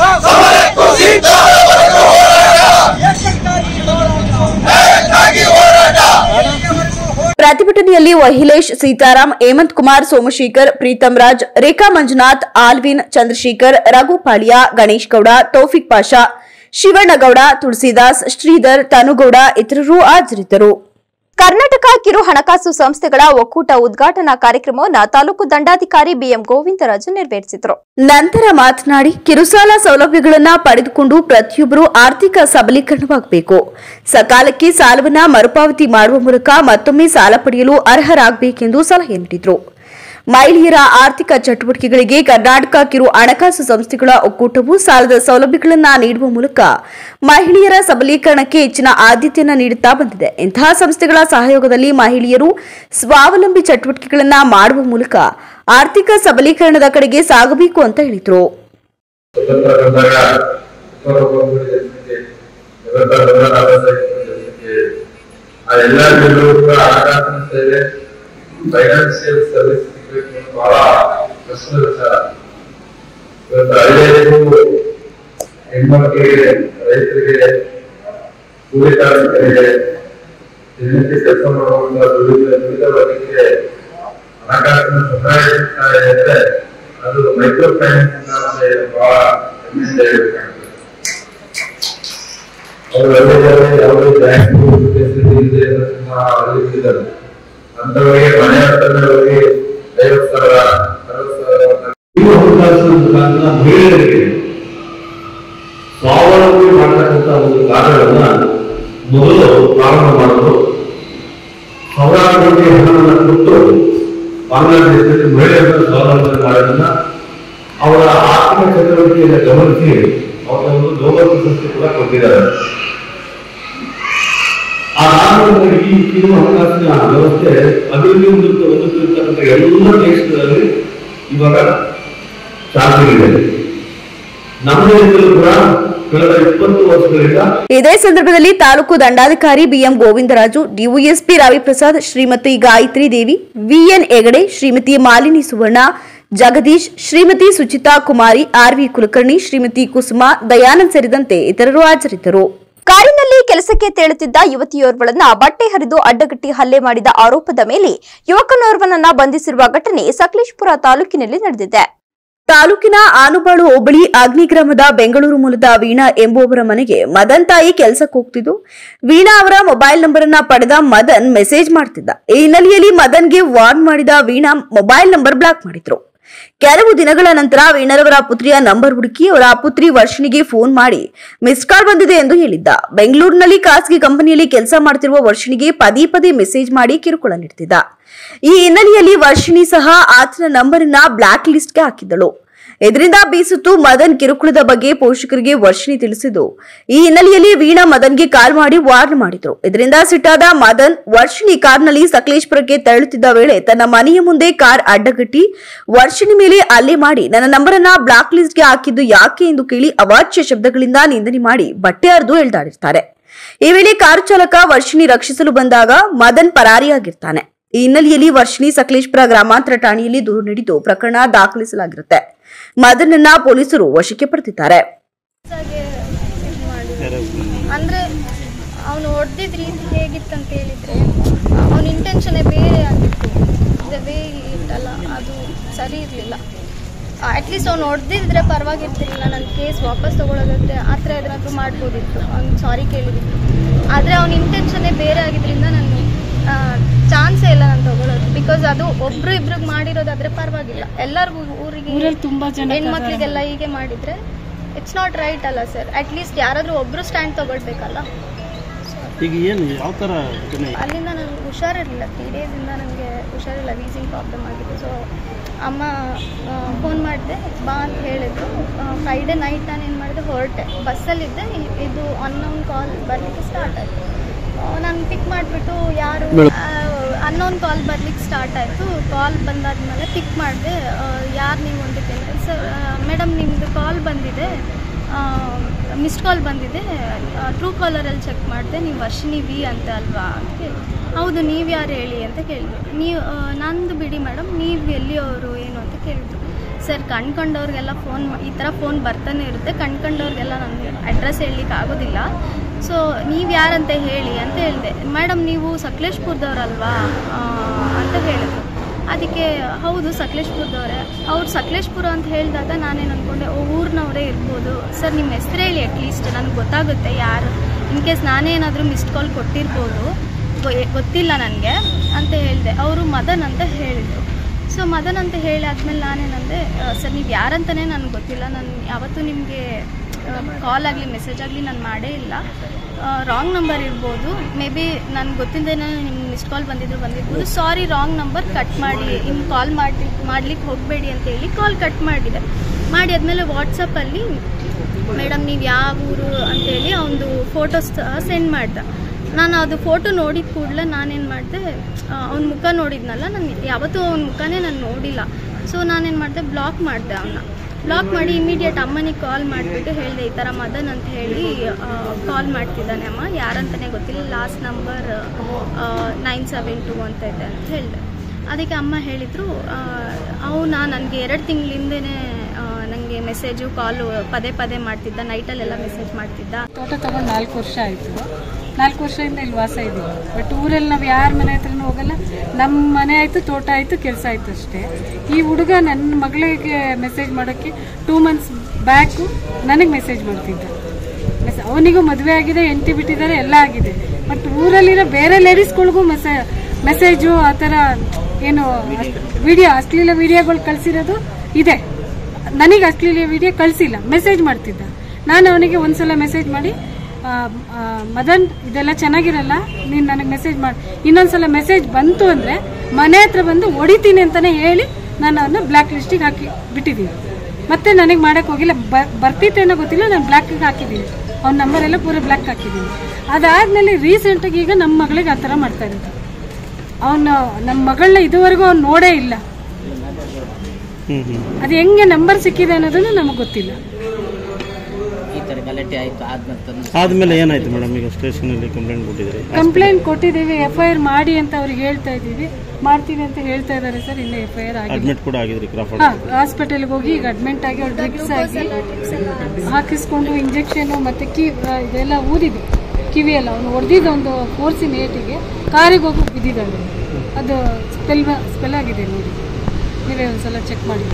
ಪ್ರತಿಭಟನೆಯಲ್ಲಿ ವಹಿಲೇಶ್ ಸೀತಾರಾಮ್ ಹೇಮಂತ್ ಕುಮಾರ್ ಸೋಮಶೇಖರ್ ಪ್ರೀತಮ್ ರಾಜ್ ರೇಖಾ ಮಂಜುನಾಥ್ ಆಲ್ವಿನ್ ಚಂದ್ರಶೇಖರ್ ರಘುಪಾಳ್ಯ ಗಣೇಶ್ ಗೌಡ ತೌಫಿಕ್ ಪಾಷಾ ಶಿವಣ್ಣಗೌಡ ತುಳಸಿದಾಸ್ ಶ್ರೀಧರ್ ತನುಗೌಡ ಇತರರು ಹಾಜರಿದ್ದರು ಕರ್ನಾಟಕ ಕಿರು ಹಣಕಾಸು ಸಂಸ್ಥೆಗಳ ಒಕ್ಕೂಟ ಉದ್ಘಾಟನಾ ಕಾರ್ಯಕ್ರಮವನ್ನು ತಾಲೂಕು ದಂಡಾಧಿಕಾರಿ ಬಿಎಂ ಗೋವಿಂದರಾಜು ನೆರವೇರಿಸಿದರು ನಂತರ ಮಾತನಾಡಿ ಕಿರುಸಾಲ ಸೌಲಭ್ಯಗಳನ್ನ ಪಡೆದುಕೊಂಡು ಪ್ರತಿಯೊಬ್ಬರು ಆರ್ಥಿಕ ಸಬಲೀಕರಣವಾಗಬೇಕು ಸಕಾಲಕ್ಕೆ ಸಾಲವನ್ನ ಮರುಪಾವತಿ ಮಾಡುವ ಮೂಲಕ ಮತ್ತೊಮ್ಮೆ ಸಾಲ ಪಡೆಯಲು ಅರ್ಹರಾಗಬೇಕೆಂದು ಸಲಹೆ ನೀಡಿದರು ಮಹಿಳೆಯರ ಆರ್ಥಿಕ ಚಟುವಟಿಕೆಗಳಿಗೆ ಕರ್ನಾಟಕ ಕಿರು ಹಣಕಾಸು ಸಂಸ್ಥೆಗಳ ಒಕ್ಕೂಟವು ಸಾಲದ ಸೌಲಭ್ಯಗಳನ್ನು ನೀಡುವ ಮೂಲಕ ಮಹಿಳೆಯರ ಸಬಲೀಕರಣಕ್ಕೆ ಹೆಚ್ಚಿನ ಆದ್ಯತೆಯನ್ನು ನೀಡುತ್ತಾ ಬಂದಿದೆ ಇಂತಹ ಸಂಸ್ಥೆಗಳ ಸಹಯೋಗದಲ್ಲಿ ಮಹಿಳೆಯರು ಸ್ವಾವಲಂಬಿ ಚಟುವಟಿಕೆಗಳನ್ನು ಮಾಡುವ ಮೂಲಕ ಆರ್ಥಿಕ ಸಬಲೀಕರಣದ ಕಡೆಗೆ ಸಾಗಬೇಕು ಅಂತ ಹೇಳಿದರು ಸ್ವತಂತ್ರ ಬಂದಾಗ ಇಪ್ಪತ್ತೊಂಬತ್ತು ಜನಸಂಖ್ಯೆ ನಿರಂತರ ಬಂಧನವಾದ ಜನಸಂಖ್ಯೆ ಆ ಎಲ್ಲ ಜನರು ಕೂಡ ಹಣಕಾಸಿನ ಸೇವೆ ಫೈನಾನ್ಸಿಯಲ್ ಸರ್ವಿಸ್ ಸಿಗಬೇಕು ಅನ್ನೋದು ಬಹಳ ಕಷ್ಟದ ವಿಚಾರ ಇವತ್ತು ಹಳ್ಳಿಯಲ್ಲಿಗೂ ಹೆಣ್ಮಕ್ಳಿಗೆ ರೈತರಿಗೆ ಕೂಲಿ ಕಾರ್ಮಿಕರಿಗೆ ದಿನಕ್ಕೆ ಕೆಲಸ ಮಾಡುವಂತ ದುಡಿದ ದುಡಿದ ವರ್ಗಕ್ಕೆ ಹಣಕಾಸಿನ ಸಹಾಯ ಸಿಗ್ತಾ ಇದೆ ಅಂದ್ರೆ ಅದು ಮೈಕ್ರೋ ಫೈನಾನ್ಸ್ ಬಹಳ ಹೆಮ್ಮೆಯಿಂದ ಹೇಳ್ಬೇಕಾಗ್ತದೆ ಅವರು ಹಳ್ಳಿಗಳಲ್ಲಿ ಯಾವುದೇ ಬ್ಯಾಂಕ್ ಫೆಸಿಲಿಟಿ ಇದೆ ಹಳ್ಳಿಗಳಿದ್ದಾರೆ ಅಂತವರಿಗೆ ಮನೆ ಹತ್ತಿರದವರಿಗೆ ಐವತ್ತು ಸಾವಿರ ಅರವತ್ತು ಸಾವಿರ ಈ ಅವಕಾಶದ ಮುಖಾಂತರ ಮಹಿಳೆಯರಿಗೆ ಸ್ವಾವಲಂಬಿ ಮೊದಲು ಪ್ರಾರಂಭ ಮಾಡಿದ್ರು ಸಾವಿರಾರು ಕೋಟಿ ಹಣವನ್ನು ಕೊಟ್ಟು ಬಾಂಗ್ಲಾದೇಶದಲ್ಲಿ ಮಹಿಳೆಯರನ್ನು ಸ್ವಾವಲಂಬನೆ ಮಾಡೋದನ್ನ ಅವರ ಆರ್ಥಿಕ ಚಟುವಟಿಕೆಯನ್ನು ಗಮನಿಸಿ ಅವರ ಒಂದು ನೋಬಲ್ ಪ್ರಶಸ್ತಿ ಕೂಡ ಕೊಟ್ಟಿದ್ದಾರೆ ಆ ಕಾರಣದಿಂದ ಈ ಕಿರು ಹಣಕಾಸಿನ ವ್ಯವಸ್ಥೆ ಅಭಿವೃದ್ಧಿ ಹೊಂದುತ್ತ ಹೊಂದುತ್ತಿರ್ತಕ್ಕಂಥ ಎಲ್ಲ ದೇಶಗಳಲ್ಲಿ ಇವಾಗ ಚಾಲ್ತಿಗಿದೆ ನಮ್ಮ ದೇಶದಲ್ಲೂ ಕೂಡ ಕಳೆದ ಇಪ್ಪತ್ತು ವರ್ಷಗಳಿಂದ ಇದೇ ಸಂದರ್ಭದಲ್ಲಿ ತಾಲೂಕು ದಂಡಾಧಿಕಾರಿ B M Govindaraju DYSP Raviprasad Shrimati Gayatri Devi V N Hegde Shrimati Malini Suvarna Jagadish Shrimati Suchitha Kumari R V Kulkarni Shrimati Kusuma Dayanand ಸೇರಿದಂತೆ ಇತರರು ಹಾಜರಿದ್ದರು ಕಾರಿನಲ್ಲಿ ಕೆಲಸಕ್ಕೆ ತೆರಳುತ್ತಿದ್ದ ಯುವತಿಯೋರ್ವಳನ್ನ ಬಟ್ಟೆ ಹರಿದು ಅಡ್ಡಗಟ್ಟಿ ಹಲ್ಲೆ ಮಾಡಿದ ಆರೋಪದ ಮೇಲೆ ಯುವಕನೋರ್ವನನ್ನ ಬಂಧಿಸಿರುವ ಘಟನೆ ಸಕಲೇಶ್ಪುರ ತಾಲೂಕಿನಲ್ಲಿ ನಡೆದಿದೆ ತಾಲೂಕಿನ ಆನುಬಾಳು ಹೋಬಳಿ ಆಗ್ನಿ ಗ್ರಾಮದ ಬೆಂಗಳೂರು ಮೂಲದ ವೀಣಾ ಎಂಬುವವರ ಮನೆಗೆ ಮದನ್ ತಾಯಿ ಕೆಲಸಕ್ಕೆ ಹೋಗ್ತಿದ್ದು ವೀಣಾ ಅವರ ಮೊಬೈಲ್ ನಂಬರ್ ಅನ್ನ ಪಡೆದ ಮದನ್ ಮೆಸೇಜ್ ಮಾಡ್ತಿದ್ದ ಈ ಹಿನ್ನೆಲೆಯಲ್ಲಿ ಮದನ್ಗೆ ವಾರ್ನ್ ಮಾಡಿದ ವೀಣಾ ಮೊಬೈಲ್ ನಂಬರ್ ಬ್ಲಾಕ್ ಮಾಡಿದ್ರು ಕೆಲವು ದಿನಗಳ ನಂತರ ವೀಣರವರ ಪುತ್ರಿಯ ನಂಬರ್ ಹುಡುಕಿ ಅವರ ಪುತ್ರಿ ವರ್ಷಿಣಿಗೆ ಫೋನ್ ಮಾಡಿ ಮಿಸ್ ಕಾಲ್ ಬಂದಿದೆ ಎಂದು ಹೇಳಿದ್ದ ಬೆಂಗಳೂರಿನಲ್ಲಿ ಖಾಸಗಿ ಕಂಪನಿಯಲ್ಲಿ ಕೆಲಸ ಮಾಡ್ತಿರುವ ವರ್ಷಿಣಿಗೆ ಪದೇ ಪದೇ ಮೆಸೇಜ್ ಮಾಡಿ ಕಿರುಕುಳ ನೀಡ್ತಿದ್ದ ಈ ಹಿನ್ನೆಲೆಯಲ್ಲಿ ವರ್ಷಿಣಿ ಸಹ ಆತನ ನಂಬರ್ ಅನ್ನ ಬ್ಲಾಕ್ ಲಿಸ್ಟ್ಗೆ ಹಾಕಿದ್ದಳು ಇದರಿಂದ ಬೇಸತ್ತು ಮದನ್ ಕಿರುಕುಳದ ಬಗ್ಗೆ ಪೋಷಕರಿಗೆ ವರ್ಷಿಣಿ ತಿಳಿಸಿದ್ದು ಈ ಹಿನ್ನೆಲೆಯಲ್ಲಿ ವೀಣಾ ಮದನ್ಗೆ ಕಾಲ್ ಮಾಡಿ ವಾರ್ನ್ ಮಾಡಿದ್ರು ಇದರಿಂದ ಸಿಟ್ಟಾದ ಮದನ್ ವರ್ಷಿಣಿ ಕಾರ್ನಲ್ಲಿ ಸಕಲೇಶ್ಪುರಕ್ಕೆ ತೆರಳುತ್ತಿದ್ದ ವೇಳೆ ತನ್ನ ಮನೆಯ ಮುಂದೆ ಕಾರ್ ಅಡ್ಡಗಟ್ಟಿ ವರ್ಷಿಣಿ ಮೇಲೆ ಹಲ್ಲೆ ಮಾಡಿ ನನ್ನ ನಂಬರ್ ಅನ್ನ ಬ್ಲಾಕ್ ಲಿಸ್ಟ್ಗೆ ಹಾಕಿದ್ದು ಯಾಕೆ ಎಂದು ಕೇಳಿ ಅವಾಚ್ಯ ಶಬ್ದಗಳಿಂದ ನಿಂದನೆ ಮಾಡಿ ಬಟ್ಟೆ ಹರಿದು ಎಳ್ದಾಡಿರ್ತಾರೆ ಈ ವೇಳೆ ಕಾರು ಚಾಲಕ ವರ್ಷಿಣಿ ರಕ್ಷಿಸಲು ಬಂದಾಗ ಮದನ್ ಪರಾರಿಯಾಗಿರ್ತಾನೆ ಈ ಹಿನ್ನೆಲೆಯಲ್ಲಿ ವರ್ಷಿಣಿ ಸಕಲೇಶ್ಪುರ ಗ್ರಾಮಾಂತರ ಠಾಣೆಯಲ್ಲಿ ದೂರು ನೀಡಿದ್ದು ಪ್ರಕರಣ ದಾಖಲಿಸಲಾಗಿರುತ್ತೆ ಮದನನ್ನ ಪೊಲೀಸರು ವಶಕ್ಕೆ ಪಡೆದಿದ್ದಾರೆ ಅಂದ್ರೆ ಅವನು ಹೊಡೆದಿದ್ ರೀತಿ ಹೇಗಿತ್ತಂತ ಹೇಳಿದ್ರೆ ಅವನ ಇಂಟೆನ್ಷನ್ನೇ ಬೇರೆ ಆಗಿತ್ತು ದ ವೇ ಇತ್ತಲ್ಲ ಅದು ಸರಿ ಇರಲಿಲ್ಲ ಅಟ್ಲೀಸ್ಟ್ ಅವ್ನು ಹೊಡೆದಿದ್ರೆ ಪರವಾಗಿರ್ತಿರ್ಲಿಲ್ಲ ನನ್ನ ಕೇಸ್ ವಾಪಸ್ ತೊಗೊಳೋದಾದ್ರೆ ಆ ಥರ ಏನಾದರೂ ಮಾಡ್ಬೋದಿತ್ತು ಅವ್ನು ಸಾರಿ ಕೇಳಿದಿತ್ತು ಆದರೆ ಅವನ ಇಂಟೆನ್ಷನ್ನೇ ಬೇರೆ ಆಗಿದ್ರಿಂದ ನಾನು ಚಾನ್ಸೇ ಇಲ್ಲ ನಾನು ತಗೊಳ್ಳೋದು ಬಿಕಾಸ್ ಅದು ಒಬ್ರು ಇಬ್ರಿಗೆ ಮಾಡಿರೋದಾದ್ರೆ ಪರವಾಗಿಲ್ಲ ಎಲ್ಲರಿಗೂ ಊರಿಗೆ ಊರಲ್ಲಿ ತುಂಬಾ ಜನ ಹೆಣ್ಮಕ್ಳಿಗೆಲ್ಲ ಹೀಗೆ ಮಾಡಿದ್ರೆ ಇಟ್ಸ್ ನಾಟ್ ರೈಟ್ ಅಲ್ಲ ಸರ್ ಅಟ್ಲೀಸ್ಟ್ ಯಾರಾದರೂ ಒಬ್ರು ಸ್ಟ್ಯಾಂಡ್ ತಗೊಳ್ಬೇಕಲ್ಲ ಈಗ ಏನು ಯಾವ ಥರ ಘಟನೆ ಅಲ್ಲಿಂದ ನನಗೆ ಹುಷಾರಿರಲಿಲ್ಲ ತ್ರೀ ಡೇಸಿಂದ ನನಗೆ ಹುಷಾರಿಲ್ಲ ವೀಸಿಂಗ್ ಪ್ರಾಬ್ಲಮ್ ಆಗಿದೆ ಸೊ ಅಮ್ಮ ಫೋನ್ ಮಾಡಿದೆ ಬಾ ಅಂತ ಹೇಳಿದ್ರು ಫ್ರೈಡೇ ನೈಟ್ ನಾನು ಏನು ಮಾಡಿದೆ ಹೊರಟೆ ಬಸ್ಸಲ್ಲಿದ್ದೆ ಇ- ಇದು ಅನ್ನೋನ್ ಕಾಲ್ ಬರಲಿಕ್ಕೆ ಸ್ಟಾರ್ಟ್ ಆಯಿತು ನಾನು ಪಿಕ್ ಮಾಡಿಬಿಟ್ಟು ಯಾರು ಅನ್ನೋನ್ ಕಾಲ್ ಬರ್ಲಿಕ್ಕೆ ಸ್ಟಾರ್ಟ್ ಆಯಿತು ಕಾಲ್ ಬಂದಾದ್ಮೇಲೆ ಪಿಕ್ ಮಾಡಿದೆ ಯಾರು ನೀವು ಅಂತ ಕೇಳಿದೆ ಸರ್ ಮೇಡಮ್ ನಿಮ್ಮದು ಕಾಲ್ ಬಂದಿದೆ ಮಿಸ್ಡ್ ಕಾಲ್ ಬಂದಿದೆ ಟ್ರೂ ಕಾಲರಲ್ಲಿ ಚೆಕ್ ಮಾಡಿದೆ ನೀವು ವರ್ಷಿಣಿ ವಿ ಅಂತ ಅಲ್ವಾ ಅಂತ ಕೇಳಿದೆ ಹೌದು ನೀವು ಯಾರು ಹೇಳಿ ಅಂತ ಕೇಳಿದ್ರು ನೀವು ನಂದು ಬಿಡಿ ಮೇಡಮ್ ನೀವು ಎಲ್ಲಿಯವರು ಏನು ಅಂತ ಕೇಳಿದ್ರು ಸರ್ ಕಣ್ಕೊಂಡವ್ರಿಗೆಲ್ಲ ಫೋನ್ ಈ ಥರ ಫೋನ್ ಬರ್ತಾನೆ ಇರುತ್ತೆ ಕಣ್ಕೊಂಡವ್ರಿಗೆಲ್ಲ ನನಗೆ ಅಡ್ರೆಸ್ ಹೇಳಲಿಕ್ಕೆ ಆಗೋದಿಲ್ಲ ಸೊ ನೀವು ಯಾರಂತ ಹೇಳಿ ಅಂತ ಹೇಳಿದೆ ಮೇಡಮ್ ನೀವು ಸಕಲೇಶ್ಪುರದವ್ರಲ್ವಾ ಆ, ಅಂತ ಹೇಳಿದ್ರು ಅದಕ್ಕೆ ಹೌದು ಸಕಲೇಶ್ಪುರದವರೇ ಅವ್ರು ಸಕಲೇಶ್ಪುರ ಅಂತ ಹೇಳಿದಾಗ ನಾನೇನು ಅಂದ್ಕೊಂಡೆ ಓ ಊರಿನವರೇ ಇರ್ಬೋದು ಸರ್ ನಿಮ್ಮ ಹೆಸರು ಹೇಳಿ ಅಟ್ಲೀಸ್ಟ್ ನನಗೆ ಗೊತ್ತಾಗುತ್ತೆ ಯಾರು ಇನ್ ಕೇಸ್ ನಾನೇ ಏನಾದರೂ ಮಿಸ್ಡ್ ಕಾಲ್ ಕೊಟ್ಟಿರ್ಬೋದು ಗೊ- ಗೊತ್ತಿಲ್ಲ ನನಗೆ ಅಂತ ಹೇಳಿದೆ ಅವರು ಮದನ್ ಅಂತ ಹೇಳಿದರು ಸೊ ಮದನ್ ಅಂತ ಹೇಳಿ ಆದಮೇಲೆ ನಾನೇನಂದೆ ಸರ್ ನೀವು ಯಾರಂತಲೇ ನನಗೆ ಗೊತ್ತಿಲ್ಲ ನಾನು ಯಾವತ್ತೂ ನಿಮಗೆ ಕಾಲ್ ಆಗಲಿ ಮೆಸೇಜ್ ಆಗಲಿ ನಾನು ಮಾಡೇ ಇಲ್ಲ ರಾಂಗ್ ನಂಬರ್ ಇರ್ಬೋದು ಮೇ ಬಿ ನನಗೆ ಗೊತ್ತಿಲ್ಲದೆ ನಿಮ್ಗೆ ಮಿಸ್ಡ್ ಕಾಲ್ ಬಂದಿದ್ರು ಬಂದಿರ್ಬೋದು ಸಾರಿ ರಾಂಗ್ ನಂಬರ್ ಕಟ್ ಮಾಡಿ ಇನ್ನು ಕಾಲ್ ಮಾಡಿ ಮಾಡ್ಲಿಕ್ಕೆ ಹೋಗಬೇಡಿ ಅಂತ ಹೇಳಿ ಕಾಲ್ ಕಟ್ ಮಾಡಿದೆ ಮಾಡಿ ಆದಮೇಲೆ ವಾಟ್ಸಪ್ಪಲ್ಲಿ ಮೇಡಮ್ ನೀವು ಯಾವ ಊರು ಅಂತೇಳಿ ಅವನದು ಫೋಟೋಸ್ ಸೆಂಡ್ ಮಾಡ್ದೆ ನಾನು ಅದು ಫೋಟೋ ನೋಡಿದ ಕೂಡಲೇ ನಾನೇನು ಮಾಡಿದೆ ಅವ್ನ ಮುಖ ನೋಡಿದ್ನಲ್ಲ ನಾನು ಯಾವತ್ತೂ ಅವ್ನ ಮುಖನೇ ನಾನು ನೋಡಿಲ್ಲ ಸೊ ನಾನೇನು ಮಾಡಿದೆ ಬ್ಲಾಕ್ ಮಾಡಿದೆ ಅವನ್ನ ಬ್ಲಾಕ್ ಮಾಡಿ ಇಮಿಡಿಯೇಟ್ ಅಮ್ಮನಿಗೆ ಕಾಲ್ ಮಾಡಿಬಿಟ್ಟು ಹೇಳಿದೆ ಈ ಥರ ಮದನ್ ಅಂತ ಹೇಳಿ ಕಾಲ್ ಮಾಡ್ತಿದ್ದಾನೆ ಅಮ್ಮ ಯಾರಂತಲೇ ಗೊತ್ತಿಲ್ಲ last number nine seven two ಅಂತ ಇದೆ ಅಂತ ಹೇಳಿದೆ ಅದಕ್ಕೆ ಅಮ್ಮ ಹೇಳಿದರು ಅವನ ನನಗೆ ಎರಡು ತಿಂಗಳಿಂದನೇ ನನಗೆ ಮೆಸೇಜು ಕಾಲು ಪದೇ ಪದೇ ಮಾಡ್ತಿದ್ದ ನೈಟಲ್ಲೆಲ್ಲ ಮೆಸೇಜ್ ಮಾಡ್ತಿದ್ದ ತೋಟ ತಗೊಂಡು ನಾಲ್ಕು ವರ್ಷ ಆಯಿತು ನಾಲ್ಕು ವರ್ಷದಿಂದ ಇಲ್ಲಿ ವಾಸ ಇದ್ದೀವಿ ಬಟ್ ಊರಲ್ಲಿ ನಾವು ಯಾರ ಮನೆ ಹತ್ರನೂ ಹೋಗಲ್ಲ ನಮ್ಮ ಮನೆ ಆಯಿತು ತೋಟ ಆಯಿತು ಕೆಲಸ ಆಯಿತು ಅಷ್ಟೇ ಈ ಹುಡುಗ ನನ್ನ ಮಗಳಿಗೆ ಮೆಸೇಜ್ ಮಾಡೋಕ್ಕೆ ಟೂ ಮಂತ್ಸ್ ಬ್ಯಾಕು ನನಗೆ ಮೆಸೇಜ್ ಮಾಡ್ತಿದ್ದ ಮೆಸ್ ಅವನಿಗೂ ಮದುವೆ ಆಗಿದೆ ಹೆಂಡತಿ ಬಿಟ್ಟಿದ್ದಾರೆ ಎಲ್ಲ ಆಗಿದೆ ಬಟ್ ಊರಲ್ಲಿರೋ ಬೇರೆ ಲೇಡೀಸ್ಗಳಿಗೂ ಮೆಸೇ ಮೆಸೇಜು ಆ ಥರ ಏನು ವಿಡಿಯೋ ಅಶ್ಲೀಲ ವಿಡಿಯೋಗಳು ಕಳಿಸಿರೋದು ಇದೆ ನನಗೆ ಅಶ್ಲೀಲ ವಿಡಿಯೋ ಕಳಿಸಿಲ್ಲ ಮೆಸೇಜ್ ಮಾಡ್ತಿದ್ದ ನಾನು ಅವನಿಗೆ ಒಂದ್ಸಲ ಮೆಸೇಜ್ ಮಾಡಿ ಆ, ಆ, ಮದನ್ ಇದೆಲ್ಲ ಚೆನ್ನಾಗಿರಲ್ಲ ನೀನು ನನಗೆ ಮೆಸೇಜ್ ಮಾಡಿ ಇನ್ನೊಂದ್ಸಲ ಮೆಸೇಜ್ ಬಂತು ಅಂದರೆ ಮನೆ ಹತ್ರ ಬಂದು ಹೊಡಿತೀನಿ ಅಂತಲೇ ಹೇಳಿ ನಾನು ಅವನ್ನ ಬ್ಲ್ಯಾಕ್ ಲಿಸ್ಟಿಗೆ ಹಾಕಿ ಬಿಟ್ಟಿದ್ದೀನಿ ಮತ್ತೆ ನನಗೆ ಮಾಡೋಕ್ಕೆ ಹೋಗಿಲ್ಲ ಬ ಬರ್ತಿತ್ತೇನೋ ಗೊತ್ತಿಲ್ಲ ನಾನು ಬ್ಲ್ಯಾಕಿಗೆ ಹಾಕಿದ್ದೀನಿ ಅವ್ನ ನಂಬರ್ ಎಲ್ಲ ಪೂರ ಬ್ಲ್ಯಾಕ್ ಹಾಕಿದ್ದೀನಿ ಅದಾದಮೇಲೆ ರೀಸೆಂಟಾಗಿ ಈಗ ನಮ್ಮ ಮಗಳಿಗೆ ಆ ಥರ ಮಾಡ್ತಾ ಇರೋದು ಅವನು ನಮ್ಮ ಮಗಳನ್ನ ಇದುವರೆಗೂ ಅವ್ನು ನೋಡೇ ಇಲ್ಲ ಹ್ಮ್ ಹ್ಮ್ ಅದು ಹೆಂಗೆ ನಂಬರ್ ಸಿಕ್ಕಿದೆ ಅನ್ನೋದನ್ನು ನಮಗೆ ಗೊತ್ತಿಲ್ಲ ಈ ಥರ ಗಲಾಟೆ ಆಯಿತು ಆದ ನಂತರ ಆದ್ಮೇಲೆ ಏನಾಯ್ತು ಮೇಡಮ್ ಈಗ ಸ್ಟೇಷನಲ್ಲಿ ಕಂಪ್ಲೇಂಟ್ ಕೊಟ್ಟಿದ್ರಿ ಕಂಪ್ಲೇಂಟ್ ಕೊಟ್ಟಿದ್ದೀವಿ ಎಫ್ ಐ ಆರ್ ಮಾಡಿ ಅಂತ ಅವ್ರಿಗೆ ಹೇಳ್ತಾ ಇದ್ದೀವಿ ಮಾಡ್ತೀವಿ ಅಂತ ಹೇಳ್ತಾ ಇದ್ದಾರೆ ಸರ್ ಇನ್ನೂ ಎಫ್ ಐ ಆರ್ ಆಗಿದೆ ಅಡ್ಮಿಟ್ ಕೂಡ ಆಗಿದ್ರಿ ಕ್ರಾಫರ್ಡ್ ಹಾಂ ಹಾಸ್ಪಿಟಲ್ಗೆ ಹೋಗಿ ಈಗ ಅಡ್ಮಿಟ್ ಆಗಿ ಅವ್ರು ಡ್ರಿಪ್ಸ್ ಆಗಿ ಹಾಕಿಸ್ಕೊಂಡು ಇಂಜೆಕ್ಷನು ಮತ್ತು ಕಿ ಆ, ಇದೆಲ್ಲ ಊದಿದೆ ಕಿವಿಯೆಲ್ಲ ಅವನು ಹೊಡೆದಿದ್ದ ಒಂದು ಫೋರ್ಸಿನ ಏಟಿಗೆ ಕಾರಿಗೆ ಹೋಗಿ ಬಿದ್ದಿದ್ದಾಳೆ ಅದು ಸ್ಪೆಲ್ ಸ್ಪೆಲ್ ಆಗಿದೆ ನೋಡಿ ನೀವೇ ಒಂದ್ಸಲ ಚೆಕ್ ಮಾಡಿ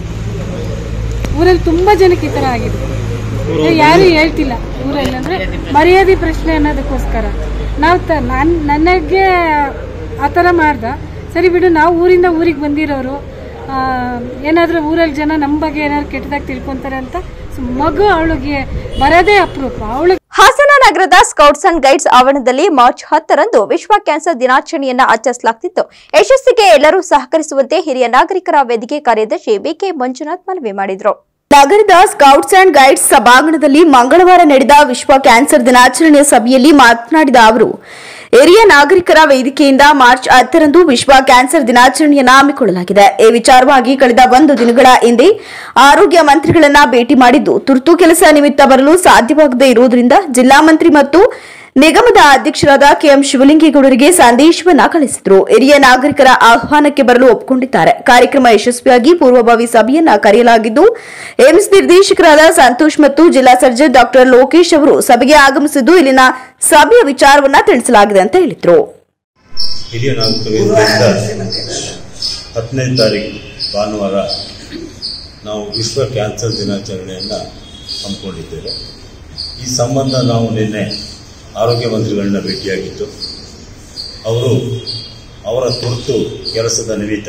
ಊರಲ್ಲಿ ತುಂಬ ಜನಕ್ಕೆ ಈ ಥರ ಆಗಿದೆ ಏ, ಯಾರು ಹೇಳ್ತಿಲ್ಲ ಊರಲ್ಲಿ ಅಂದರೆ ಮರ್ಯಾದೆ ಪ್ರಶ್ನೆ ಅನ್ನೋದಕ್ಕೋಸ್ಕರ ನಾವು ತ ನಾನು ನನಗೆ ಆ ಥರ ಮಾಡ್ದ ಸರಿ ಬಿಡು ನಾವು ಊರಿಂದ ಊರಿಗೆ ಬಂದಿರೋರು ಏನಾದರೂ ಊರಲ್ಲಿ ಜನ ನಮ್ಮ ಬಗ್ಗೆ ಏನಾದ್ರು ಕೆಟ್ಟದಾಗಿ ತಿಳ್ಕೊತಾರೆ ಅಂತ ಸೊ ಮಗು ಅವಳಿಗೆ ಬರೋದೇ ಅಪರೂಪ ಅವಳು ಹಾಸನ ನಗರದ ಸ್ಕೌಟ್ಸ್ ಅಂಡ್ ಗೈಡ್ಸ್ ಆವರಣದಲ್ಲಿ ಮಾರ್ಚ್ ಹತ್ತರಂದು ವಿಶ್ವ ಕ್ಯಾನ್ಸರ್ ದಿನಾಚರಣೆಯನ್ನ ಆಚರಿಸಲಾಗುತ್ತಿತ್ತು ಯಶಸ್ಸಿಗೆ ಎಲ್ಲರೂ ಸಹಕರಿಸುವಂತೆ ಹಿರಿಯ ನಾಗರಿಕರ ವೇದಿಕೆ ಕಾರ್ಯದರ್ಶಿ ಬಿಕೆ ಮಂಜುನಾಥ್ ಮನವಿ ಮಾಡಿದರು ನಗರದ ಸ್ಕೌಟ್ಸ್ ಅಂಡ್ ಗೈಡ್ಸ್ ಸಭಾಂಗಣದಲ್ಲಿ ಮಂಗಳವಾರ ನಡೆದ ವಿಶ್ವ ಕ್ಯಾನ್ಸರ್ ದಿನಾಚರಣೆಯ ಸಭೆಯಲ್ಲಿ ಮಾತನಾಡಿದ ಅವರು ಹಿರಿಯ ನಾಗರಿಕರ ವೇದಿಕೆಯಿಂದ ಮಾರ್ಚ್ ಹತ್ತರಂದು ವಿಶ್ವ ಕ್ಯಾನ್ಸರ್ ದಿನಾಚರಣೆಯನ್ನು ಹಮ್ಮಿಕೊಳ್ಳಲಾಗಿದೆ ಈ ವಿಚಾರವಾಗಿ ಕಳೆದ ಒಂದು ದಿನಗಳ ಹಿಂದೆ ಆರೋಗ್ಯ ಮಂತ್ರಿಗಳನ್ನ ಭೇಟಿ ಮಾಡಿದ್ದು ತುರ್ತು ಕೆಲಸ ನಿಮಿತ್ತ ಬರಲು ಸಾಧ್ಯವಾಗದೇ ಇರುವುದರಿಂದ ಜಿಲ್ಲಾ ಮಂತ್ರಿ ಮತ್ತು ನಿಗಮದ ಅಧ್ಯಕ್ಷರಾದ ಕೆಎಂ ಶಿವಲಿಂಗೇಗೌಡರಿಗೆ ಸಂದೇಶವನ್ನ ಕಳಿಸಿದ್ರು ಹಿರಿಯ ನಾಗರಿಕರ ಆಹ್ವಾನಕ್ಕೆ ಬರಲು ಒಪ್ಪಿಕೊಂಡಿದ್ದಾರೆ ಕಾರ್ಯಕ್ರಮ ಯಶಸ್ವಿಯಾಗಿ ಪೂರ್ವಭಾವಿ ಸಭೆಯನ್ನ ಕರೆಯಲಾಗಿದ್ದು ಏಮ್ಸ್ ನಿರ್ದೇಶಕರಾದ ಸಂತೋಷ್ ಮತ್ತು ಜಿಲ್ಲಾ ಸರ್ಜನ್ ಡಾಕ್ಟರ್ ಲೋಕೇಶ್ ಅವರು ಸಭೆಗೆ ಆಗಮಿಸಿದ್ದು ಇಲ್ಲಿನ ಸಭೆಯ ವಿಚಾರವನ್ನ ತಿಳಿಸಲಾಗಿದೆ ಅಂತ ಹೇಳಿದ್ರು ಹಿರಿಯ ನಾಗರಿಕರಿಂದ ಹತ್ತನೇ ತಾರೀಕು ಭಾನುವಾರ ನಾವು ವಿಶ್ವ ಕ್ಯಾನ್ಸರ್ ದಿನಾಚರಣೆಯನ್ನು ಹಮ್ಮಿಕೊಂಡಿದ್ದೇವೆ ಈ ಸಂಬಂಧ ನಾವು ನಿನ್ನೆ ಆರೋಗ್ಯ ಮಂತ್ರಿಗಳನ್ನ ಭೇಟಿಯಾಗಿದ್ದು ಅವರು ಅವರ ತುರ್ತು ಕೆಲಸದ ನಿಮಿತ್ತ